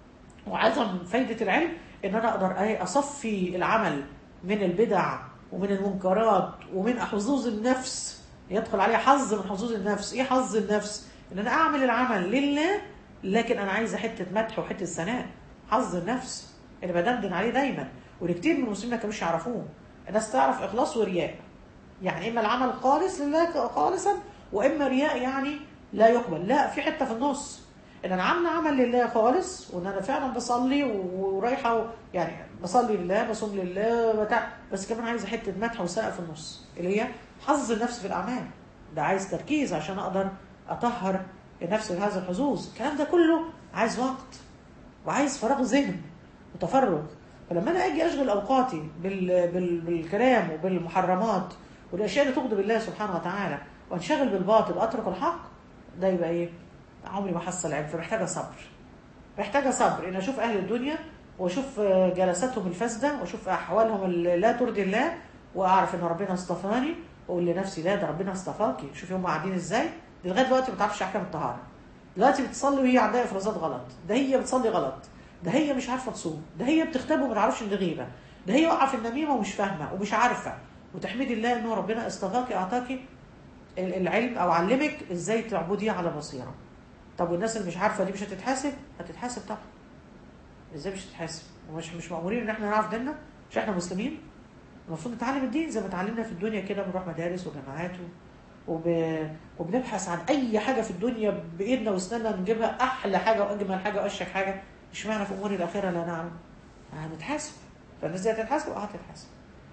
وعظم فايدة العلم إن أنا أقدر إيه أصفي العمل من البدع ومن المنكرات ومن حظوظ النفس يدخل عليه حظ من حظوظ النفس إيه حظ النفس؟ إن أنا أعمل العمل لله لكن أنا عايزة حتة مدح وحتة ثناء حظ النفس اللي بدندن عليه دايما والكثير من المسلمين ما كانوش يعرفوه الناس تعرف إخلاص ورياء يعني إما العمل خالص لله خالصا وإما رياء يعني لا يقبل لا في حتة في النص ان انا عامله عمل لله خالص وان انا فعلا بصلي ورايحه يعني بصلي لله بصوم لله بتاع بس كمان عايزه حته مدح وسقف في النص اللي هي حظ النفس في الاعمال ده عايز تركيز عشان اقدر اطهر النفس من هذا الحظوظ الكلام ده كله عايز وقت وعايز فراغ ذهن وتفرغ فلما انا اجي اشغل اوقاتي بال... بال... بالكلام وبالمحرمات والاشياء اللي تغضب الله سبحانه وتعالى وانشغل بالباطل واترك الحق ده يبقى ايه؟ عمري ما حصل علم فمحتاجه صبر محتاجه صبر ان اشوف اهل الدنيا واشوف جلساتهم الفاسده واشوف احوالهم اللي لا ترضي الله واعرف ان ربنا اصطفاني واقول لنفسي لا ده ربنا اصطفاكي شوفي هم قاعدين ازاي دي لغايه دلوقتي ما تعرفش احكام الطهاره دلوقتي بتصلي وهي عندها افرازات غلط ده هي بتصلي غلط ده هي مش عارفه تصوم ده هي بتختبه وما تعرفش ان غيبه ده هي واقعه في النميمه ومش فاهمه ومش عارفه وتحمدي الله ان ربنا اصطفاكي اعطاكي العلم او علمك ازاي تعبدي على بصيره طب والناس اللي مش عارفه دي مش هتتحاسب هتتحاسب طبعا ازاي مش هتتحاسب ومش مش مامورين ان احنا نعرف ديننا مش احنا مسلمين المفروض نتعلم الدين زي ما اتعلمنا في الدنيا كده بنروح مدارس وجامعات وب... وبنبحث عن اي حاجه في الدنيا بايدنا واسناننا نجيبها احلى حاجه واجمل حاجه واشيك حاجه اشمعنى في امور الاخره لا نعلم هنتحاسب فالناس دي هتتحاسب اه هتتحاسب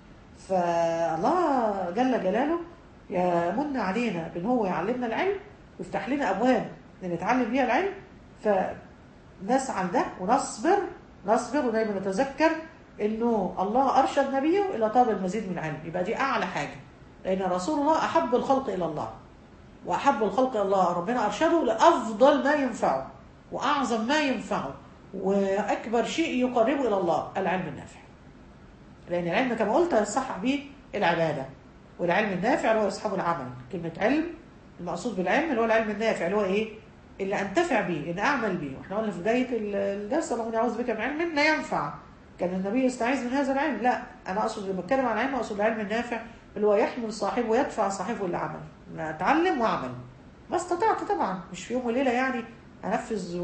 فالله جل جلاله يمن علينا بان هو يعلمنا العلم ويفتح لنا ابواب نتعلم بيها العلم فنسعى ده ونصبر نصبر ودايما نتذكر انه الله ارشد نبيه الى طلب المزيد من العلم يبقى دي اعلى حاجه لان رسول الله احب الخلق الى الله واحب الخلق الى الله ربنا ارشده لافضل ما ينفعه واعظم ما ينفعه واكبر شيء يقربه الى الله العلم النافع لان العلم كما قلت يصح به العباده والعلم النافع اللي هو يصحبه العمل كلمه علم المقصود بالعلم اللي هو العلم النافع اللي هو ايه اللي انتفع به ان اعمل به واحنا قلنا في بدايه الدرس اللهم اعوذ بك من علم لا ينفع كان النبي يستعيذ من هذا العلم لا انا اقصد لما اتكلم عن العلم اقصد العلم النافع اللي هو يحمل صاحبه ويدفع صاحبه للعمل اتعلم واعمل ما استطعت طبعا مش في يوم وليله يعني انفذ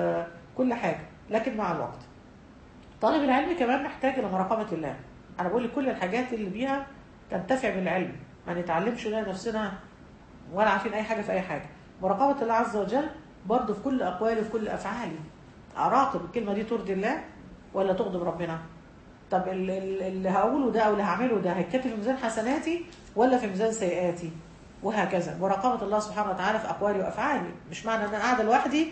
كل حاجه لكن مع الوقت طالب العلم كمان محتاج الى مراقبه الله انا بقول لك كل الحاجات اللي بيها تنتفع بالعلم ما نتعلمش نفسنا ولا عارفين اي حاجه في اي حاجه مراقبه الله عز وجل برضه في كل اقوالي وفي كل افعالي اراقب الكلمه دي ترضي الله ولا تغضب ربنا طب اللي هقوله ده او اللي هعمله ده هيتكتب في ميزان حسناتي ولا في ميزان سيئاتي وهكذا مراقبه الله سبحانه وتعالى في اقوالي وافعالي مش معنى ان انا قاعده لوحدي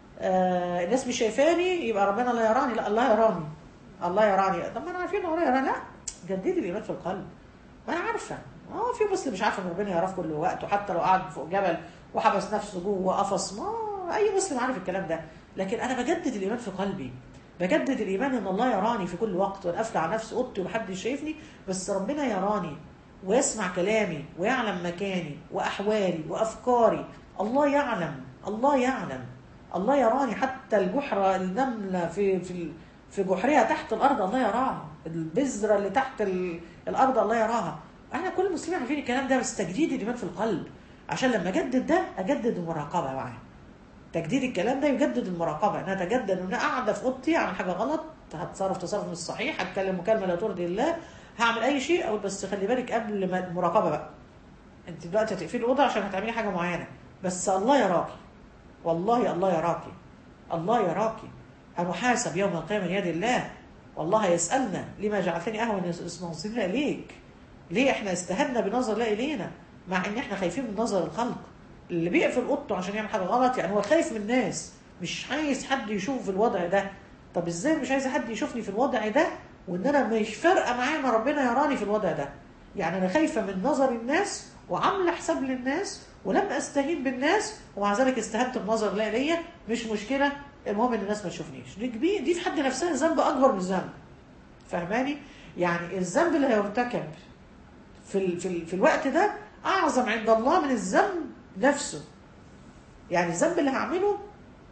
آه الناس مش شايفاني يبقى ربنا لا يراني لا الله يراني الله يراني طب ما انا عارفين الله يراني لا جددي الايمان في القلب ما انا عارفه اه في مسلم مش عارف ان ربنا يراه في كل وقت وحتى لو قعد فوق جبل وحبس نفسه جوه قفص ما اي مسلم عارف الكلام ده لكن انا بجدد الايمان في قلبي بجدد الايمان ان الله يراني في كل وقت وانا قافله على نفسي اوضتي ومحدش شايفني بس ربنا يراني ويسمع كلامي ويعلم مكاني واحوالي وافكاري الله يعلم الله يعلم الله يراني حتى الجحرة النملة في في في جحرها تحت الارض الله يراها البذره اللي تحت الارض الله يراها احنا كل المسلمين عارفين الكلام ده بس تجديد الايمان في القلب عشان لما اجدد ده اجدد المراقبه معاه تجديد الكلام ده يجدد المراقبه انا اتجدد ان انا قاعده في اوضتي اعمل حاجه غلط هتصرف تصرف مش صحيح هتكلم مكالمه لا ترضي الله هعمل اي شيء او بس خلي بالك قبل ما المراقبه بقى انت دلوقتي هتقفلي الاوضه عشان هتعملي حاجه معينه بس الله يراكي والله الله يراكي الله يراكي هنحاسب يوم القيامه يد الله والله يسالنا لما جعلتني اهون المنظرين اليك ليه احنا استهنا بنظر الله الينا مع ان احنا خايفين من نظر الخلق اللي بيقفل اوضته عشان يعمل حاجه غلط يعني هو خايف من الناس مش عايز حد يشوفه في الوضع ده طب ازاي مش عايز حد يشوفني في الوضع ده وان انا مش فارقه معايا ما ربنا يراني في الوضع ده يعني انا خايفه من نظر الناس وعامله حساب للناس ولم استهين بالناس ومع ذلك استهنت بنظر الله ليا مش مشكله المهم ان الناس ما تشوفنيش دي دي في حد نفسها ذنب اكبر من الذنب فاهماني يعني الذنب اللي هيرتكب في ال في, ال في الوقت ده اعظم عند الله من الذنب نفسه يعني الذنب اللي هعمله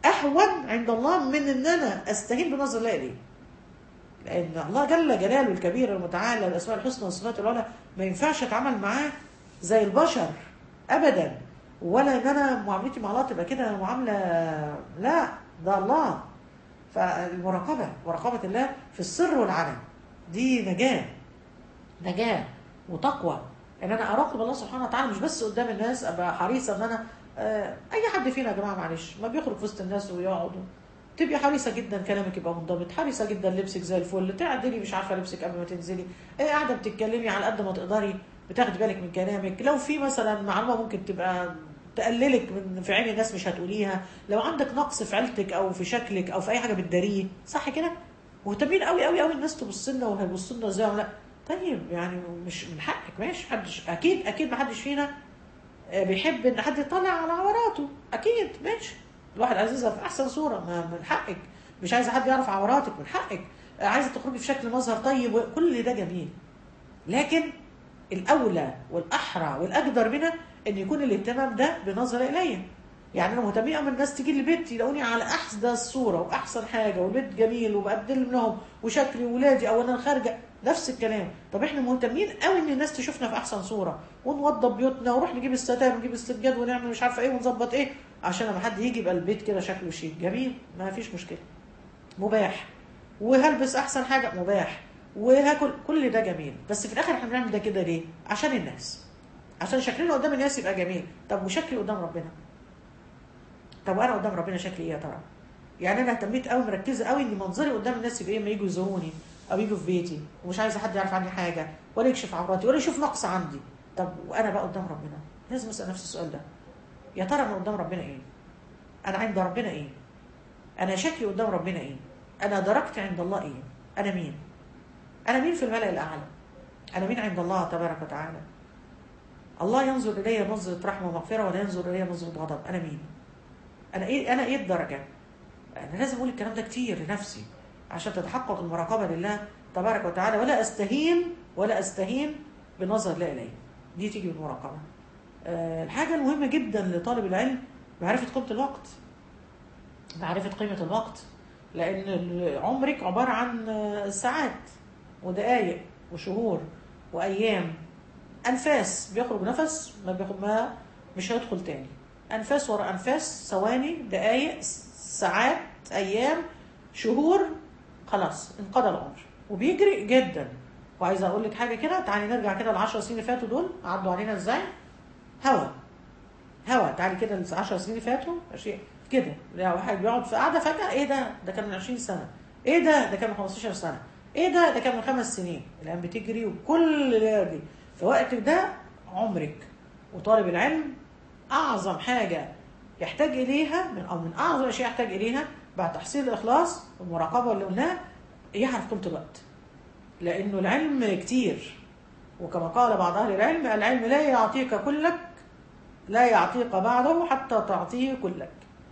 اهون عند الله من ان انا استهين بنظر الله اليه لان الله جل جلاله الكبير المتعالى الاسماء الحسنى والصفات العلى ما ينفعش اتعامل معاه زي البشر ابدا ولا ان انا معاملتي مع الله تبقى كده معامله لا ده الله فالمراقبه مراقبه الله في السر والعلن دي نجاه نجاه وتقوى ان انا اراقب الله سبحانه وتعالى مش بس قدام الناس ابقى حريصه ان انا آه، اي حد فينا يا جماعه معلش ما بيخرج في وسط الناس ويقعد تبقي حريصه جدا كلامك يبقى منضبط حريصه جدا لبسك زي الفل تعدلي مش عارفه لبسك قبل ما تنزلي ايه قاعده بتتكلمي على قد ما تقدري بتاخدي بالك من كلامك لو في مثلا معلومه ممكن تبقى تقللك من في عين الناس مش هتقوليها لو عندك نقص في عيلتك او في شكلك او في اي حاجه بتداريه صح كده مهتمين قوي قوي قوي الناس تبص لنا وهيبصوا لنا ازاي ولا لا طيب يعني مش من حقك ماشي حدش اكيد اكيد ما حدش فينا آه، بيحب ان حد يطلع على عوراته اكيد ماشي الواحد عايزها في احسن صوره ما من حقك مش عايزه حد يعرف عوراتك من حقك آه، عايزه تخرجي في شكل مظهر طيب كل ده جميل لكن الاولى والاحرى والاقدر منها ان يكون الاهتمام ده بنظر الي يعني انا مهتميه اما الناس تيجي لي بيتي يلاقوني على احدث صوره واحسن حاجه والبيت جميل وبقدم لهم وشكلي ولادي او انا خارجه نفس الكلام طب احنا مهتمين قوي ان الناس تشوفنا في احسن صوره ونوضب بيوتنا ونروح نجيب الستاير ونجيب السجاد ونعمل مش عارفه ايه ونظبط ايه عشان لما حد يجي يبقى البيت كده شكله شيك جميل ما فيش مشكله مباح وهلبس احسن حاجه مباح وهاكل كل ده جميل بس في الاخر احنا بنعمل ده كده ليه عشان الناس عشان شكلنا قدام الناس يبقى جميل طب وشكلي قدام ربنا طب وانا قدام ربنا شكلي ايه يا ترى يعني انا اهتميت قوي مركزه قوي ان منظري قدام الناس يبقى ايه لما يجوا يزوروني او يجوا في بيتي ومش عايزه حد يعرف عني حاجه ولا يكشف عوراتي ولا يشوف نقص عندي طب وانا بقى قدام ربنا لازم اسال نفسي السؤال ده يا ترى انا قدام ربنا ايه انا عند ربنا ايه انا شكلي قدام ربنا ايه انا درجتي عند الله ايه انا مين انا مين في الملأ الاعلى انا مين عند الله تبارك وتعالى الله ينظر الي نظره رحمه ومغفره ولا ينظر الي نظره غضب انا مين انا ايه انا ايه الدرجه انا لازم اقول الكلام ده كتير لنفسي عشان تتحقق المراقبه لله تبارك وتعالى ولا استهين ولا استهين بنظر لا اليه دي تيجي بالمراقبه أه الحاجه المهمه جدا لطالب العلم معرفه قيمه الوقت معرفه قيمه الوقت لان عمرك عباره عن ساعات ودقائق وشهور وايام انفاس بيخرج نفس ما بيخرج ما مش هيدخل تاني انفاس ورا انفاس ثواني دقائق ساعات ايام شهور خلاص انقضى العمر وبيجري جدا وعايزه اقول لك حاجه كده تعالي نرجع كده ال 10 سنين اللي فاتوا دول عدوا علينا ازاي هوا هوا تعالي كده ال 10 سنين اللي فاتوا شيء كده لو واحد بيقعد في قاعده فجاه ايه ده ده كان من 20 سنه ايه ده ده كان من 15 سنه ايه ده ده كان من خمس سنين الايام بتجري وكل ده دي في وقتك ده عمرك وطالب العلم اعظم حاجه يحتاج اليها من او من اعظم الاشياء يحتاج اليها بعد تحصيل الاخلاص والمراقبه اللي قلناها يعرف قيمه الوقت لانه العلم كتير وكما قال بعض اهل العلم العلم لا يعطيك كلك لا يعطيك بعضه حتى تعطيه كلك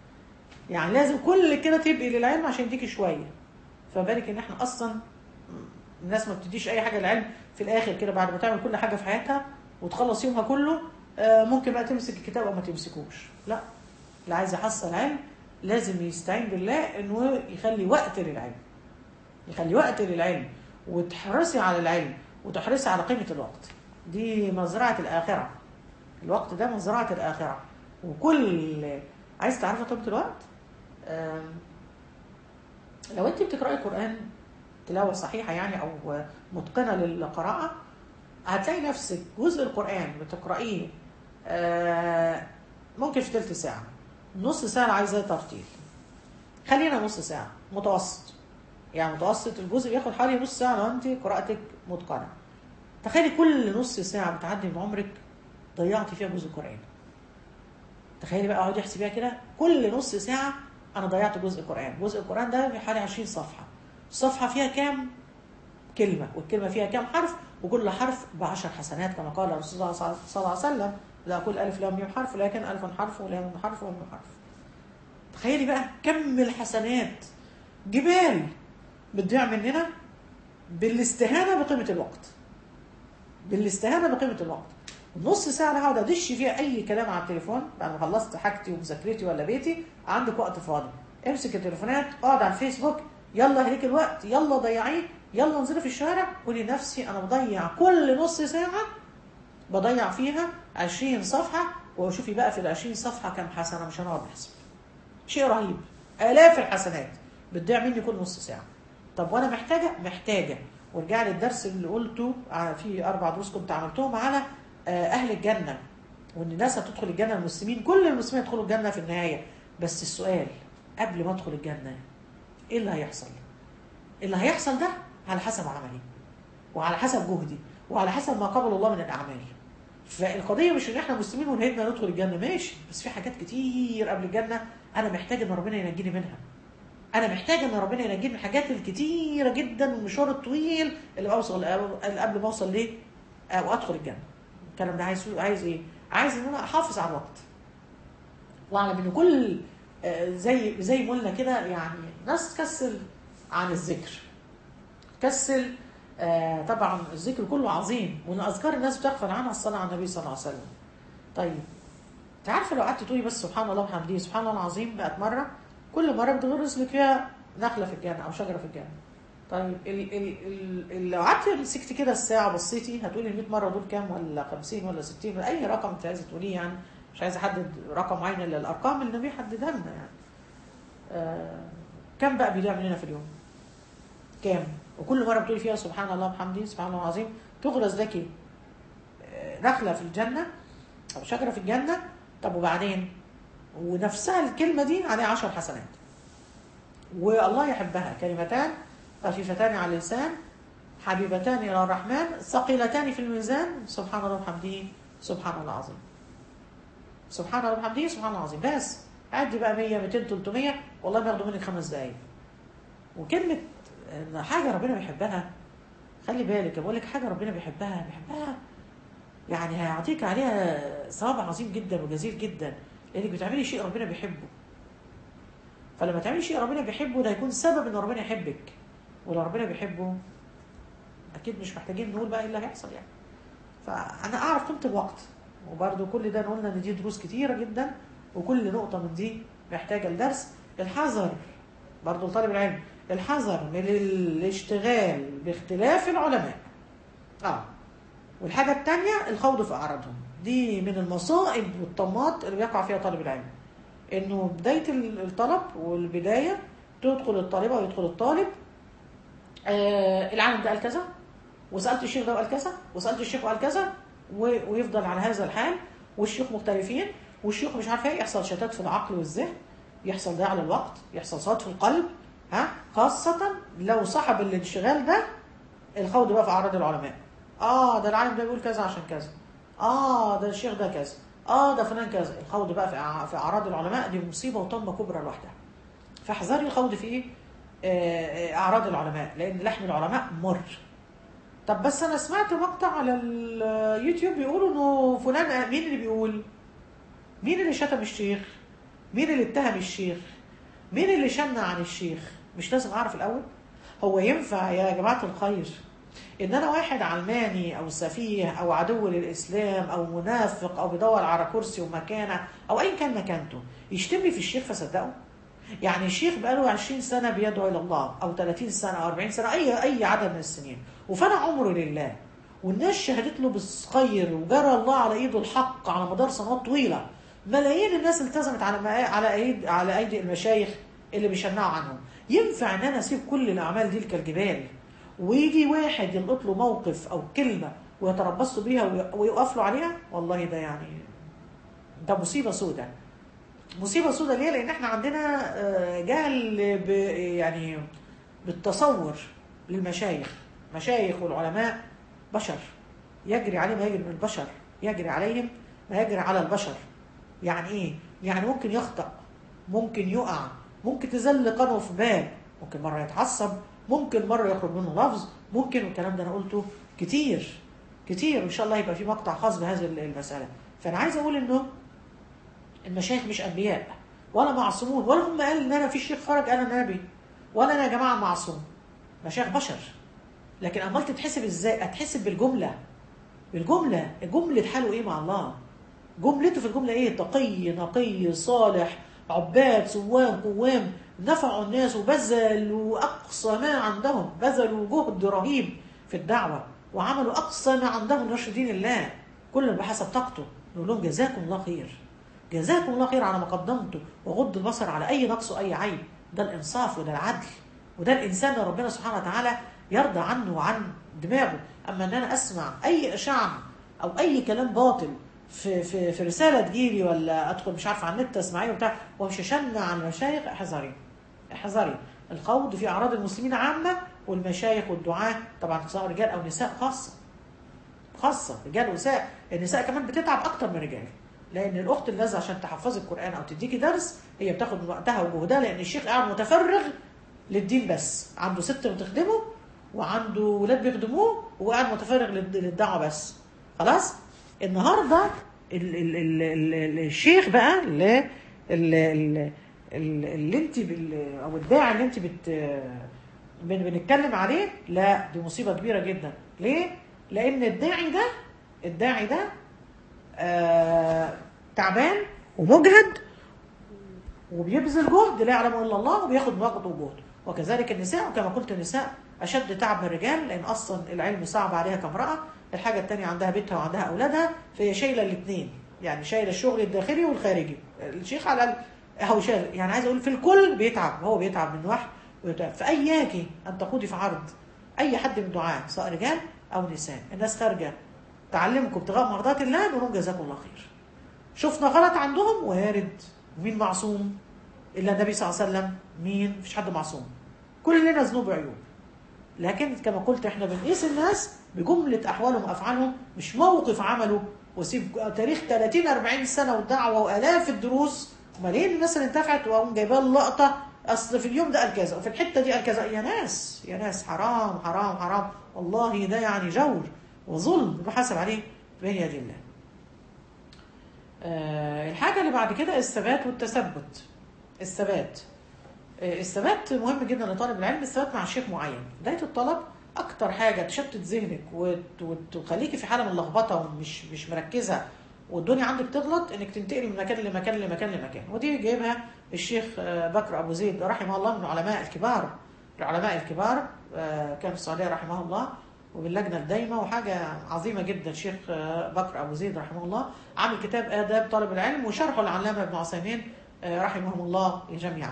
يعني لازم كل كده تبقي للعلم عشان يديكي شويه فبالك ان احنا اصلا الناس ما بتديش اي حاجه للعلم في الاخر كده بعد ما تعمل كل حاجه في حياتها وتخلص يومها كله ممكن بقى تمسك الكتاب او ما تمسكوش لا اللي عايز يحصل علم لازم يستعين بالله انه يخلي وقت للعلم يخلي وقت للعلم وتحرصي على العلم وتحرصي على قيمه الوقت دي مزرعه الاخره الوقت ده مزرعه الاخره وكل عايز تعرفي قيمه الوقت لو انت بتقراي قران تلاوه صحيحه يعني او متقنه للقراءه هتلاقي نفسك جزء القران بتقرايه ممكن في ثلث ساعه نص ساعه عايزاه ترتيل خلينا نص ساعه متوسط يعني متوسط الجزء بياخد حوالي نص ساعه لو انت قراءتك متقنه تخيلي كل نص ساعه بتعدي من عمرك ضيعتي فيها جزء قران تخيلي بقى اقعدي احسبيها كده كل نص ساعه انا ضيعت جزء قران جزء القران ده في حوالي 20 صفحه الصفحه فيها كام كلمه والكلمه فيها كام حرف وكل حرف بعشر حسنات كما قال الرسول صلى الله عليه وسلم لا اقول الف لام ميم حرف ولكن الف حرف ولام حرف وميم حرف تخيلي بقى كم الحسنات جبال بتضيع مننا بالاستهانه بقيمه الوقت بالاستهانه بقيمه الوقت النص ساعه اللي هقعد ادش فيها اي كلام على التليفون بعد ما خلصت حاجتي ومذاكرتي ولا بيتي عندك وقت فاضي امسك التليفونات اقعد على الفيسبوك يلا هليك الوقت يلا ضيعيه يلا انزلي في الشارع قولي لنفسي انا بضيع كل نص ساعه بضيع فيها 20 صفحه وشوفي بقى في ال 20 صفحه كام حسنه مش هنقعد نحسب شيء رهيب الاف الحسنات بتضيع مني كل نص ساعه طب وانا محتاجه محتاجه وارجع لي الدرس اللي قلته في اربع دروس كنت عملتهم على اهل الجنه وان الناس هتدخل الجنه المسلمين كل المسلمين يدخلوا الجنه في النهايه بس السؤال قبل ما ادخل الجنه ايه اللي هيحصل؟ اللي هيحصل ده على حسب عملي وعلى حسب جهدي وعلى حسب ما قبل الله من الاعمال فالقضيه مش ان احنا مسلمين ونهدنا ندخل الجنه ماشي بس في حاجات كتير قبل الجنه انا محتاج ان ربنا ينجيني منها انا محتاج ان ربنا ينجيني من الحاجات الكتيره جدا والمشوار الطويل اللي اوصل اللي قبل ما اوصل ليه وادخل الجنه الكلام ده عايز عايز ايه عايز ان انا احافظ على الوقت واعلم ان كل زي زي ما قلنا كده يعني ناس تكسل عن الذكر كسل آه طبعا الذكر كله عظيم وان اذكار الناس بتغفل عنها الصلاه على النبي صلى الله عليه وسلم طيب انت عارفه لو قعدت تقولي بس سبحان الله وبحمده سبحان الله العظيم بقت مره كل مره بتغرس لك فيها نخله في الجنه او شجره في الجنه طيب ال ال ال لو قعدت مسكتي كده الساعه بصيتي هتقولي ال 100 مره دول كام ولا 50 ولا 60 ولا اي رقم انت عايزه تقوليه يعني مش عايزه احدد رقم معين الا الارقام اللي النبي حددها لنا يعني آه كم بقى بيضيع مننا في اليوم؟ كام؟ وكل مره بتقولي فيها سبحان الله وبحمده سبحان الله العظيم تغرز لك نخله في الجنه او شجره في الجنه طب وبعدين؟ ونفسها الكلمه دي عليها عشر حسنات والله يحبها كلمتان خفيفتان على اللسان حبيبتان الى الرحمن ثقيلتان في الميزان سبحان الله وبحمده سبحان الله العظيم سبحان الله وبحمده سبحان الله العظيم بس عدي بقى 100 200 300 والله بياخدوا منك خمس دقايق وكلمه ان حاجه ربنا بيحبها خلي بالك بقول لك حاجه ربنا بيحبها بيحبها يعني هيعطيك عليها ثواب عظيم جدا وجزيل جدا لانك بتعملي شيء ربنا بيحبه فلما تعملي شيء ربنا بيحبه ده هيكون سبب ان ربنا يحبك ولو ربنا بيحبه اكيد مش محتاجين نقول بقى ايه اللي هيحصل يعني فانا اعرف قيمه الوقت وبرده كل ده قلنا ان دي دروس كتيره جدا وكل نقطه من دي محتاجه لدرس الحذر برضه لطالب العلم الحذر من الاشتغال باختلاف العلماء اه والحاجه الثانيه الخوض في اعراضهم دي من المصائب والطمات اللي بيقع فيها طالب العلم انه بدايه الطلب والبدايه تدخل الطالبه ويدخل الطالب آه العالم ده قال كذا وسالت الشيخ ده وقال كذا وسالت الشيخ وقال كذا ويفضل على هذا الحال والشيوخ مختلفين والشيوخ مش عارفه ايه يحصل شتات في العقل والذهن يحصل ضياع للوقت يحصل صوت في القلب ها خاصة لو صاحب الانشغال ده الخوض بقى في أعراض العلماء اه ده العالم ده بيقول كذا عشان كذا اه ده الشيخ ده كذا اه ده فلان كذا الخوض بقى في في أعراض العلماء دي مصيبة وطمة كبرى لوحدها فاحذري الخوض في ايه؟ آه أعراض العلماء لأن لحم العلماء مر طب بس أنا سمعت مقطع على اليوتيوب بيقولوا إنه فلان مين اللي بيقول؟ مين اللي شتم الشيخ؟ مين اللي اتهم الشيخ؟ مين اللي شنع عن الشيخ؟ مش لازم اعرف الاول؟ هو ينفع يا جماعه الخير ان انا واحد علماني او سفيه او عدو للاسلام او منافق او بيدور على كرسي ومكانه او ايا كان مكانته يشتم لي في الشيخ فصدقه؟ يعني الشيخ بقاله 20 سنه بيدعو الى الله او 30 سنه او 40 سنه اي اي عدد من السنين وفنى عمره لله والناس شهدت له بالخير وجرى الله على ايده الحق على مدار سنوات طويله ملايين الناس التزمت على على ايدي على ايدي المشايخ اللي بيشنعوا عنهم ينفع ان انا اسيب كل الاعمال دي كالجبال ويجي واحد يلقط له موقف او كلمه ويتربصوا بيها ويقف له عليها والله ده يعني ده مصيبه سوداء مصيبه سوداء ليه لان احنا عندنا جهل يعني بالتصور للمشايخ مشايخ والعلماء بشر يجري عليه ما يجري من البشر يجري عليهم ما يجري على البشر يعني ايه يعني ممكن يخطأ ممكن يقع ممكن تزل قنوه في باب ممكن مرة يتعصب ممكن مرة يخرج منه لفظ ممكن والكلام ده أنا قلته كتير كتير وإن شاء الله يبقى في مقطع خاص بهذه المسألة فأنا عايز أقول إنه المشايخ مش أنبياء ولا معصومون ولا هم قال إن أنا في شيخ خرج قال أنا نبي ولا أنا يا جماعة معصوم مشايخ بشر لكن أمال تتحسب إزاي؟ هتحسب بالجملة بالجمله جمله حاله ايه مع الله جملته في الجمله ايه تقي نقي صالح عباد صوام قوام نفعوا الناس وبذلوا اقصى ما عندهم بذلوا جهد رهيب في الدعوه وعملوا اقصى ما عندهم نشر دين الله كل بحسب طاقته نقول لهم جزاكم الله خير جزاكم الله خير على ما قدمتوا وغض البصر على اي نقص واي عيب ده الانصاف وده العدل وده الانسان اللي ربنا سبحانه وتعالى يرضى عنه وعن دماغه اما ان انا اسمع اي اشاعه او اي كلام باطل في في في رساله تجيلي ولا ادخل مش عارف على النت اسمعيه وبتاع ومش اشنع على المشايخ احذري احذري الخوض في اعراض المسلمين عامه والمشايخ والدعاه طبعا سواء رجال او نساء خاصه خاصه رجال ونساء النساء كمان بتتعب اكتر من الرجال لان الاخت اللي نازله عشان تحفظي القران او تديكي درس هي بتاخد من وقتها وجهدها لان الشيخ قاعد متفرغ للدين بس عنده ست بتخدمه وعنده ولاد بيخدموه وقاعد متفرغ للد- للدعوه بس خلاص النهارده ال ال ال ال ال الشيخ بقى اللي ال- ال- ال- اللي انت بال- او الداعي اللي انت بت بن- بنتكلم عليه لا دي مصيبه كبيره جدا ليه؟ لان الداعي ده الداعي ده آه تعبان ومجهد وبيبذل جهد لا يعلمه الا الله وبياخد من وقته وجهد وكذلك النساء وكما قلت النساء اشد تعب من الرجال لان اصلا العلم صعب عليها كامراه الحاجه الثانيه عندها بيتها وعندها اولادها فهي شايله الاثنين يعني شايله الشغل الداخلي والخارجي الشيخ على ال- هو شايل يعني عايز اقول في الكل بيتعب هو بيتعب من وحي ويتعب فاياكي ان تخوضي في عرض اي حد من الدعاة سواء رجال او نساء الناس خارجه تعلمكم ابتغاء مرضات الله نقول لهم جزاكم الله خير شفنا غلط عندهم وارد مين معصوم الا النبي صلى الله عليه وسلم مين مفيش حد معصوم كلنا ذنوب وعيوب لكن كما قلت احنا بنقيس الناس بجمله احوالهم وافعالهم مش موقف عمله وسيب تاريخ 30 40 سنه والدعوه والاف الدروس ملايين الناس اللي انتفعت واقوم جايباه اللقطه اصل في اليوم ده قال كذا وفي الحته دي قال كذا يا ناس يا ناس حرام حرام حرام والله ده يعني جور وظلم يحاسب عليه بين يدي الله. آه، الحاجة اللي بعد كده الثبات والتثبت الثبات آه، الثبات مهم جدا لطالب العلم الثبات مع شيخ معين بداية الطلب أكتر حاجة تشتت ذهنك وت- وت- وتخليكي في حالة من اللخبطة ومش مش مركزة والدنيا عندك تغلط انك تنتقلي من مكان لمكان لمكان لمكان ودي جايبها الشيخ آه، بكر ابو زيد رحمه الله من العلماء الكبار العلماء الكبار آه، كان في السعوديه رحمه الله وباللجنه الدايمه وحاجه عظيمه جدا الشيخ آه، بكر ابو زيد رحمه الله عامل كتاب اداب طالب العلم وشرحه العلامه ابن عثيمين آه، رحمهم الله جميعا.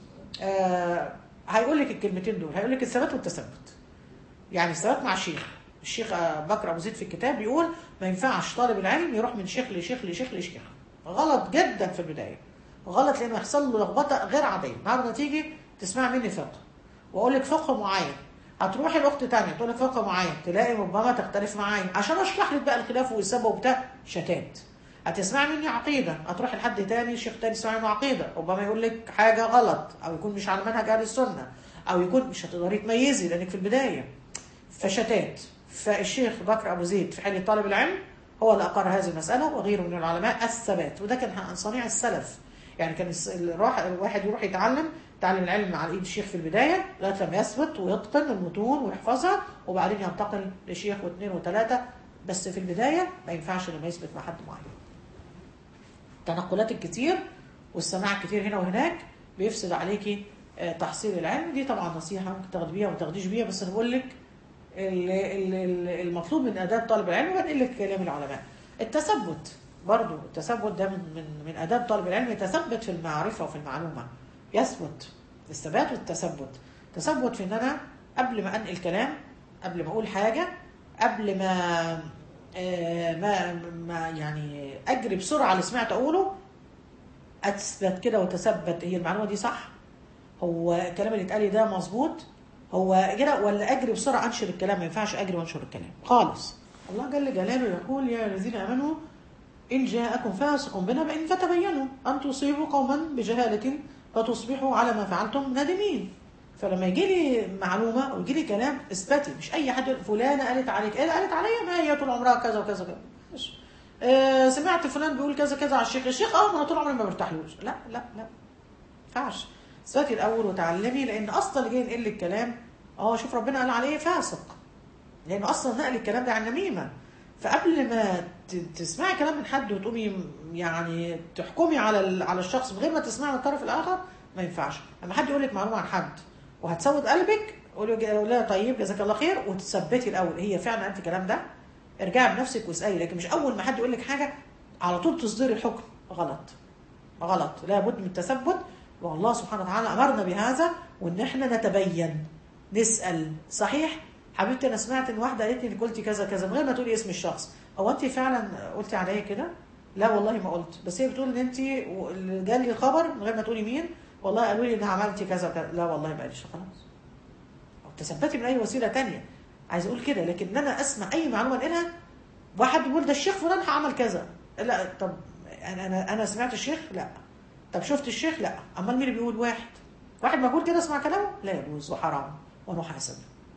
آه، هيقول لك الكلمتين دول هيقول لك الثبات والتثبت. يعني الثبات مع الشيخ الشيخ آه، بكر ابو زيد في الكتاب بيقول ما ينفعش طالب العلم يروح من شيخ لشيخ لشيخ لشيخ غلط جدا في البدايه غلط لانه يحصل له لخبطه غير عاديه النهارده تيجي تسمع مني فقه واقول لك فقه معين هتروحي لاخت تانية تقول لك فقه معين تلاقي ربما تختلف معايا عشان اشرح لك بقى الخلاف والسبب وبتاع شتات هتسمعي مني عقيده هتروحي لحد تاني شيخ تاني يسمعي منه عقيده ربما يقول لك حاجه غلط او يكون مش على منهج اهل السنه او يكون مش هتقدري تميزي لانك في البدايه فشتات فالشيخ بكر ابو زيد في حال طالب العلم هو اللي اقر هذه المساله وغيره من العلماء الثبات وده كان عن صنيع السلف يعني كان الس- الراح- الواحد يروح يتعلم تعلم العلم على ايد الشيخ في البدايه لغايه لما يثبت ويتقن المتون ويحفظها وبعدين ينتقل لشيخ واثنين وثلاثه بس في البدايه ما ينفعش لما يثبت مع حد معين. التنقلات الكتير والسماع الكتير هنا وهناك بيفسد عليكي آه، تحصيل العلم دي طبعا نصيحه ممكن تاخدي بيها وما تاخديش بيها بس انا بقول لك ال- ال- ال- المطلوب من اداب طالب العلم وبنقل لك كلام العلماء التثبت برضو التثبت ده من من من اداب طالب العلم يتثبت في المعرفه وفي المعلومه يثبت الثبات والتثبت تثبت في ان انا قبل ما انقل كلام قبل ما اقول حاجه قبل ما آه، ما ما يعني اجري بسرعه اللي سمعت اقوله اثبت كده وتثبت هي المعلومه دي صح هو الكلام اللي اتقال لي ده مظبوط هو كده ولا اجري بسرعه انشر الكلام ما ينفعش اجري وانشر الكلام خالص الله جل جلاله يقول يا الذين امنوا ان جاءكم فاسق بنبأ فتبينوا ان تصيبوا قوما بجهاله فتصبحوا على ما فعلتم نادمين فلما يجي لي معلومه او يجي لي كلام اثبتي مش اي حد يقول فلانه قالت عليك ايه قالت عليا ما هي طول عمرها كذا وكذا كذا مش. آه سمعت فلان بيقول كذا كذا على الشيخ الشيخ اه ما انا طول عمري ما برتاحلوش لا لا لا ينفعش اثبتي الاول وتعلمي لان اصلا اللي جاي ينقل لك الكلام اه شوف ربنا قال عليه فاسق لان اصلا نقل الكلام ده عن نميمه فقبل ما ت- تسمعي كلام من حد وتقومي يعني تحكمي على ال- على الشخص من غير ما تسمعي من الطرف الاخر ما ينفعش لما حد يقول لك معلومه عن حد وهتسود قلبك قولي له لا طيب جزاك الله خير وتثبتي الاول هي فعلا قالت الكلام ده ارجعي بنفسك واسالي لكن مش اول ما حد يقول لك حاجه على طول تصدري الحكم غلط غلط لابد من التثبت والله سبحانه وتعالى امرنا بهذا وان احنا نتبين نسال صحيح حبيبتي انا سمعت ان واحده قالت لي انك قلتي كذا كذا من غير ما تقولي اسم الشخص هو انت فعلا قلتي عليا كده لا والله ما قلت بس هي بتقول ان انت اللي جالي الخبر من غير ما تقولي مين والله قالوا لي ان عملتي كذا وكذا لا والله ما قالش خلاص أو تثبتي من اي وسيله تانية عايز اقول كده لكن ان انا اسمع اي معلومه انقلها واحد بيقول ده الشيخ فلان عمل كذا لا طب انا انا انا سمعت الشيخ لا طب شفت الشيخ لا امال مين اللي بيقول واحد واحد مجهول كده اسمع كلامه لا يجوز وحرام ونحاسب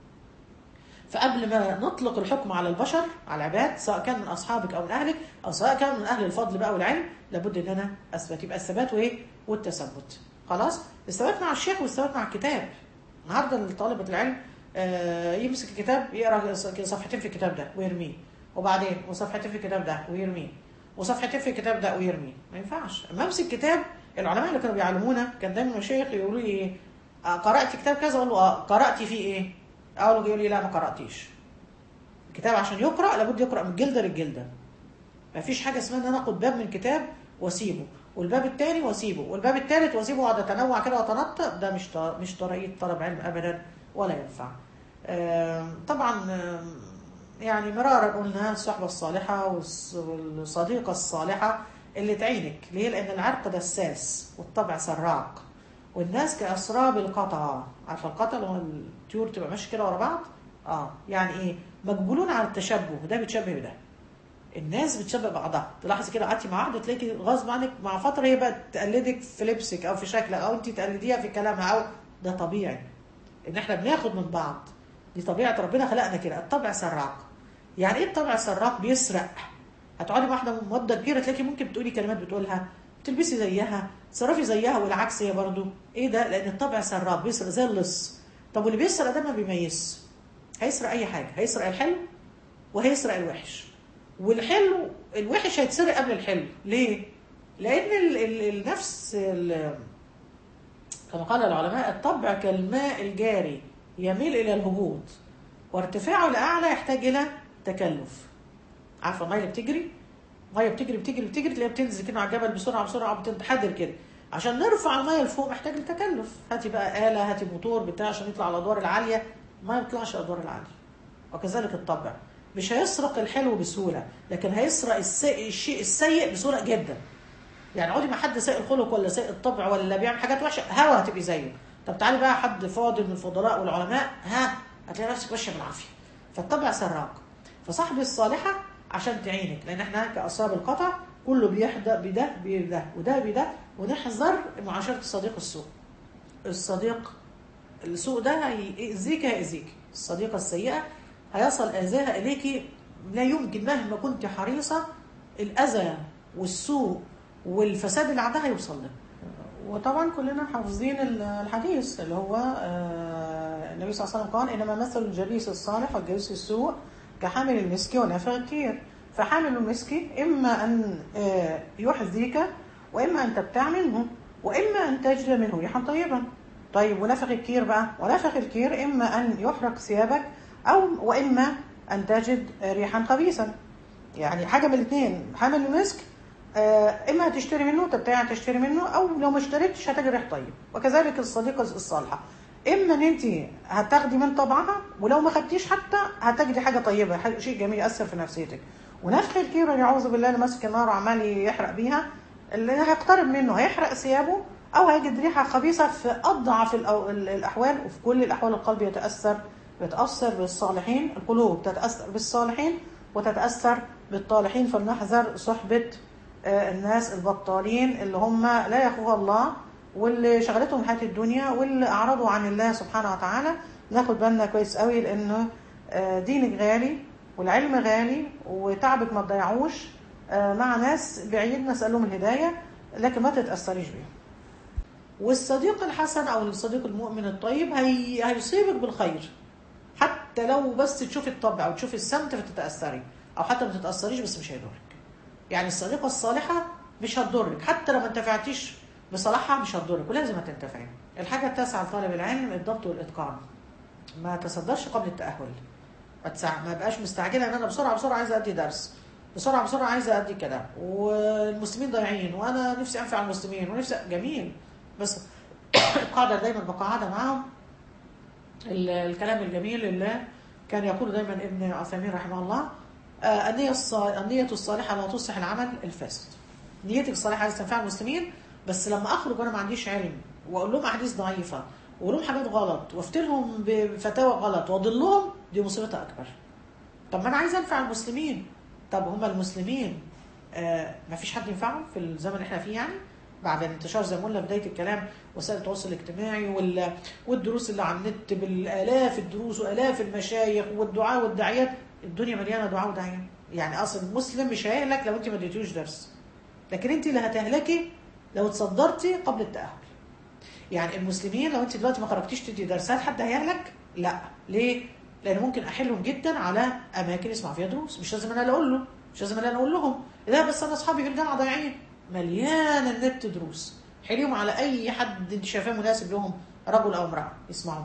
فقبل ما نطلق الحكم على البشر على العباد سواء كان من اصحابك او من اهلك او سواء كان من اهل الفضل بقى والعلم لابد ان انا اثبت يبقى الثبات وايه والتثبت خلاص الثبات مع الشيخ والثبات مع الكتاب النهارده طالبه العلم آه، يمسك الكتاب يقرا صفحتين في الكتاب ده ويرميه وبعدين وصفحتين في الكتاب ده ويرميه وصفحتين في الكتاب ده ويرميه ما ينفعش اما امسك كتاب العلماء اللي كانوا بيعلمونا كان دايما المشايخ يقولوا لي ايه آه، قرات كتاب كذا اقول له اه قرات فيه ايه اول يقول لي لا ما قراتيش الكتاب عشان يقرا لابد يقرا من جلده للجلده ما فيش حاجه اسمها ان انا اخد باب من كتاب واسيبه والباب الثاني واسيبه والباب الثالث واسيبه واقعد اتنوع كده واتنطط ده مش ط- مش طريقه طلب علم ابدا ولا ينفع آم، طبعا آم، يعني مرارا قلنا الصحبه الصالحه والص- والصديقه الصالحه اللي تعينك ليه لان العرق دساس والطبع سراق والناس كاسراب القطع عارفه القطع اللي هو الطيور تبقى ماشيه كده ورا بعض اه يعني ايه مقبولون على التشبه ده بيتشبه بده الناس بتشبه بعضها تلاحظي كده قعدتي مع واحده تلاقي غصب عنك مع فتره هي بقت تقلدك في لبسك او في شكلك او انت تقلديها في كلامها او ده طبيعي ان احنا بناخد من بعض دي طبيعه ربنا خلقنا كده الطبع سراق يعني ايه الطبع سراق بيسرق هتقعدي مع واحده مده كبيره تلاقي ممكن بتقولي كلمات بتقولها تلبسي زيها تصرفي زيها والعكس هي برضو ايه ده لان الطبع سراق بيسرق زي اللص طب واللي بيسرق ده ما بيميز هيسرق اي حاجه هيسرق الحلو وهيسرق الوحش والحلو الوحش هيتسرق قبل الحلو ليه لان ال ال النفس ال- كما قال العلماء الطبع كالماء الجاري يميل الى الهبوط وارتفاعه لاعلى يحتاج الى تكلف عارفه الميه اللي بتجري ميه بتجري بتجري بتجري تلاقيها بتنزل كده على الجبل بسرعه بسرعه بتنحدر كده عشان نرفع الميه لفوق محتاج لتكلف هاتي بقى آلة هاتي موتور بتاع عشان يطلع على الادوار العاليه ما بيطلعش الادوار العاليه وكذلك الطبع مش هيسرق الحلو بسهوله لكن هيسرق السيء الشيء السيء بسهوله جدا يعني اقعدي مع حد سيء الخلق ولا سيء الطبع ولا بيعمل حاجات وحشه هوا هتبقي زيه طب تعالي بقى حد فاضل من الفضلاء والعلماء ها هتلاقي نفسك ماشيه بالعافيه فالطبع سراق فصاحبي الصالحه عشان تعينك لان احنا كاصحاب القطع كله بيحدى بده بده وده بده ونحذر معاشره الصديق السوء الصديق السوء ده هيأذيك هيأذيك الصديقة السيئة هيصل أذاها إليك لا يمكن مهما كنت حريصة الأذى والسوء والفساد اللي عندها يوصل لك وطبعا كلنا حافظين ال- الحديث اللي هو آه، النبي صلى الله عليه وسلم قال انما مثل الجليس الصالح والجليس السوء كحامل المسك ونافخ الكير فحامل المسك اما ان آه، يحذيك واما ان تبتاع منه واما ان تجد منه ريحا طيبا طيب ونفخ الكير بقى ونفخ الكير اما ان يحرق ثيابك او واما ان تجد ريحا خبيثا يعني حاجه من الاثنين حامل المسك آه، اما هتشتري منه تبتاع تشتري منه او لو ما اشتريتش هتجد ريح طيب وكذلك الصديقه الصالحه اما ان انت هتاخدي من طبعها ولو ما خدتيش حتى هتجدي حاجه طيبه حاجة- شيء جميل ياثر في نفسيتك ونفخ الكير يعوذ بالله اللي ماسك النار وعمال يحرق بيها اللي هيقترب منه هيحرق ثيابه او هيجد ريحه خبيثه في اضعف الأو- ال- الاحوال وفي كل الاحوال القلب يتاثر يتاثر بالصالحين القلوب تتاثر بالصالحين وتتاثر بالطالحين فلنحذر صحبه آه، الناس البطالين اللي هم لا يخوف الله واللي شغلتهم حياه الدنيا واللي اعرضوا عن الله سبحانه وتعالى ناخد بالنا كويس قوي لانه آه، دينك غالي والعلم غالي وتعبك ما تضيعوش آه، مع ناس بعيد نسال لهم الهدايه لكن ما تتاثريش بيهم والصديق الحسن او الصديق المؤمن الطيب هي... هيصيبك بالخير حتى لو بس تشوفي الطبع او تشوفي السمت فتتاثري او حتى ما تتاثريش بس مش هيضرك يعني الصديقه الصالحه مش هتضرك حتى لو ما انتفعتيش بصلاحها مش هتضرك ولازم هتنتفعي الحاجه التاسعه لطالب العلم الضبط والاتقان ما تصدرش قبل التاهل ما تسع... ما بقاش مستعجله ان انا بسرعه بسرعه عايزه ادي درس بسرعه بسرعه عايزه ادي كده والمسلمين ضايعين وانا نفسي انفع المسلمين ونفسي جميل بس القاعده دايما بقاعده معاهم ال- الكلام الجميل اللي كان يقول دايما ابن عثيمين رحمه الله آه، النية الص- النية الصالحة لا تصلح العمل الفاسد. نيتك الصالحة عايز تنفع المسلمين بس لما اخرج وانا ما عنديش علم واقول لهم احاديث ضعيفة واقول لهم حاجات غلط وافتلهم بفتاوى غلط واضلهم دي مصيبتها اكبر. طب ما انا عايز انفع المسلمين. طب هم المسلمين آه ما فيش حد ينفعهم في الزمن اللي احنا فيه يعني؟ بعد انتشار زي ما قلنا بدايه الكلام وسائل التواصل الاجتماعي وال- والدروس اللي على النت بالالاف الدروس والاف المشايخ والدعاء والداعيات الدنيا مليانه دعاء وداعيات يعني اصل المسلم مش هيهلك لو انت ما اديتوش درس لكن انت اللي هتهلكي لو تصدرتي قبل التاهل يعني المسلمين لو انت دلوقتي ما خرجتيش تدي درس هل حد هيهلك؟ لا ليه؟ لان ممكن احلهم جدا على اماكن يسمع فيها دروس مش لازم انا اللي اقول له مش لازم انا اللي اقول لهم لا بس انا اصحابي في الجامعه ضايعين مليان النت دروس حليهم على اي حد انت شايفاه مناسب لهم رجل او امراه يسمعوا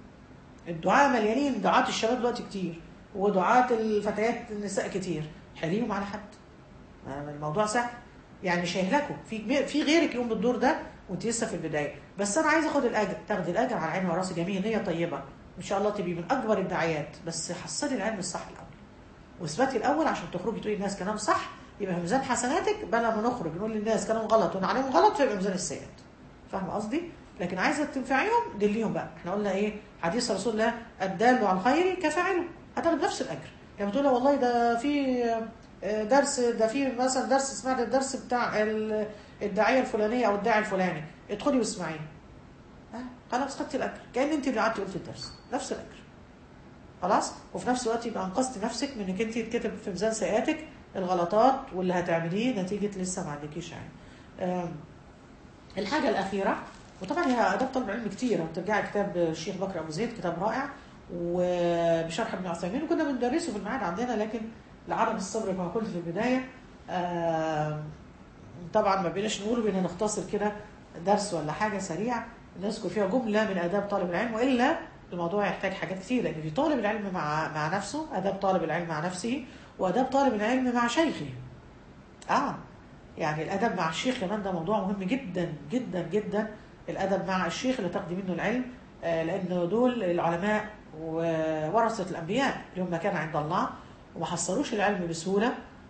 الدعاء مليانين دعاة الشباب دلوقتي كتير ودعاة الفتيات النساء كتير حليهم على حد ما- الموضوع سهل يعني مش هيهلكوا في في غيرك يقوم بالدور ده وانت لسه في البدايه بس انا عايز اخد الاجر تاخدي الاجر على عيني وراسي جميل نيه طيبه ان شاء الله تبقي من اكبر الداعيات بس حصلي العلم الصح الاول واثبتي الاول عشان تخرجي تقولي للناس كلام صح يبقى في ميزان حسناتك بل لما نخرج نقول للناس كلام غلط ونعلمهم غلط فيبقى ميزان السيئات فاهمه قصدي؟ لكن عايزه تنفعيهم دليهم بقى احنا قلنا ايه حديث رسول الله الدال على الخير كفاعله هتاخد نفس الاجر لما تقول له والله ده في آه، درس ده في مثلا درس سمعت الدرس بتاع ال- الداعيه الفلانيه او الداعي الفلاني ادخلي واسمعيه ها خلاص خدتي الاجر كان انت اللي قعدتي قلتي الدرس نفس الاجر خلاص وفي نفس الوقت يبقى انقذتي نفسك من انك انت يتكتب في ميزان سيئاتك الغلطات واللي هتعمليه نتيجه لسه ما عندكيش علم آم، الحاجه الاخيره وطبعا هي اداب طالب علم كتير بترجعي كتاب الشيخ بكر ابو زيد كتاب رائع وبشرح ابن عثيمين وكنا بندرسه في المعهد عندنا لكن لعدم الصبر كما قلت في البدايه آم، طبعا ما بقيناش نقول بينا نختصر كده درس ولا حاجه سريع نذكر فيها جمله من اداب طالب العلم والا الموضوع يحتاج حاجات كتير لان في طالب العلم مع مع نفسه اداب طالب العلم مع نفسه واداب طالب العلم مع شيخه اه يعني الادب مع الشيخ كمان ده موضوع مهم جدا جدا جدا الادب مع الشيخ اللي تاخدي منه العلم آه، لان دول العلماء وورثه الانبياء لهم مكان عند الله وما حصلوش العلم بسهوله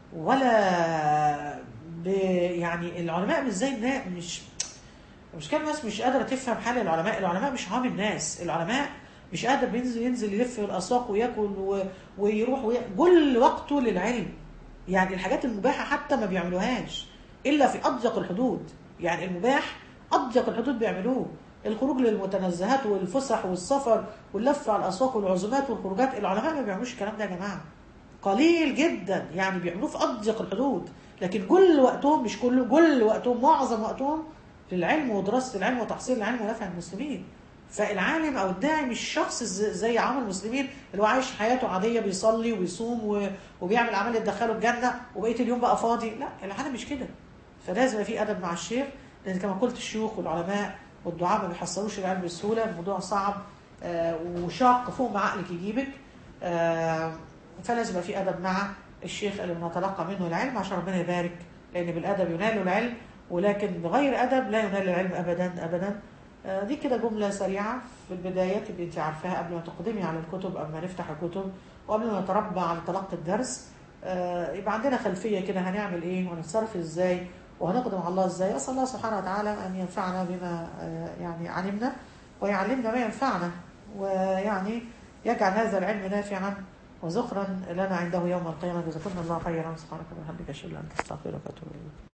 ولا ب يعني العلماء مش زي الناس مش مش كان الناس مش قادره تفهم حال العلماء العلماء مش عام الناس العلماء مش قادر بينزل ينزل يلف في الاسواق وياكل و... ويروح وي... كل وقته للعلم يعني الحاجات المباحه حتى ما بيعملوهاش الا في اضيق الحدود يعني المباح اضيق الحدود بيعملوه الخروج للمتنزهات والفسح والسفر واللف على الاسواق والعزومات والخروجات العلماء ما بيعملوش الكلام ده يا جماعه قليل جدا يعني بيعملوه في اضيق الحدود لكن كل وقتهم مش كله كل وقتهم معظم وقتهم للعلم ودراسه العلم وتحصيل العلم ونفع المسلمين فالعالم او الداعي مش شخص ز- زي عام المسلمين اللي هو عايش حياته عاديه بيصلي وبيصوم و- وبيعمل اعمال تدخله الجنه وبقيه اليوم بقى فاضي لا العالم مش كده فلازم يبقى في ادب مع الشيخ لان كما قلت الشيوخ والعلماء والدعاء ما بيحصلوش العلم بسهوله الموضوع صعب آه، وشاق فوق ما عقلك يجيبك آه، فلازم يبقى في ادب مع الشيخ اللي بنتلقى منه العلم عشان ربنا يبارك لان بالادب ينال العلم ولكن بغير ادب لا ينال العلم ابدا ابدا آه، دي كده جمله سريعه في البدايه تبقي انت عارفاها قبل ما تقدمي على الكتب قبل ما نفتح الكتب وقبل ما نتربى على تلقي الدرس آه، يبقى عندنا خلفيه كده هنعمل ايه وهنتصرف ازاي وهنقدم على الله ازاي اسال الله سبحانه وتعالى ان ينفعنا بما آه، يعني علمنا ويعلمنا ما ينفعنا ويعني يجعل هذا العلم نافعا وذخرا لنا عنده يوم القيامه جزاكم الله خيرا سبحانك اللهم وبحمدك اشهد ان لا اله الا انت استغفرك واتوب اليك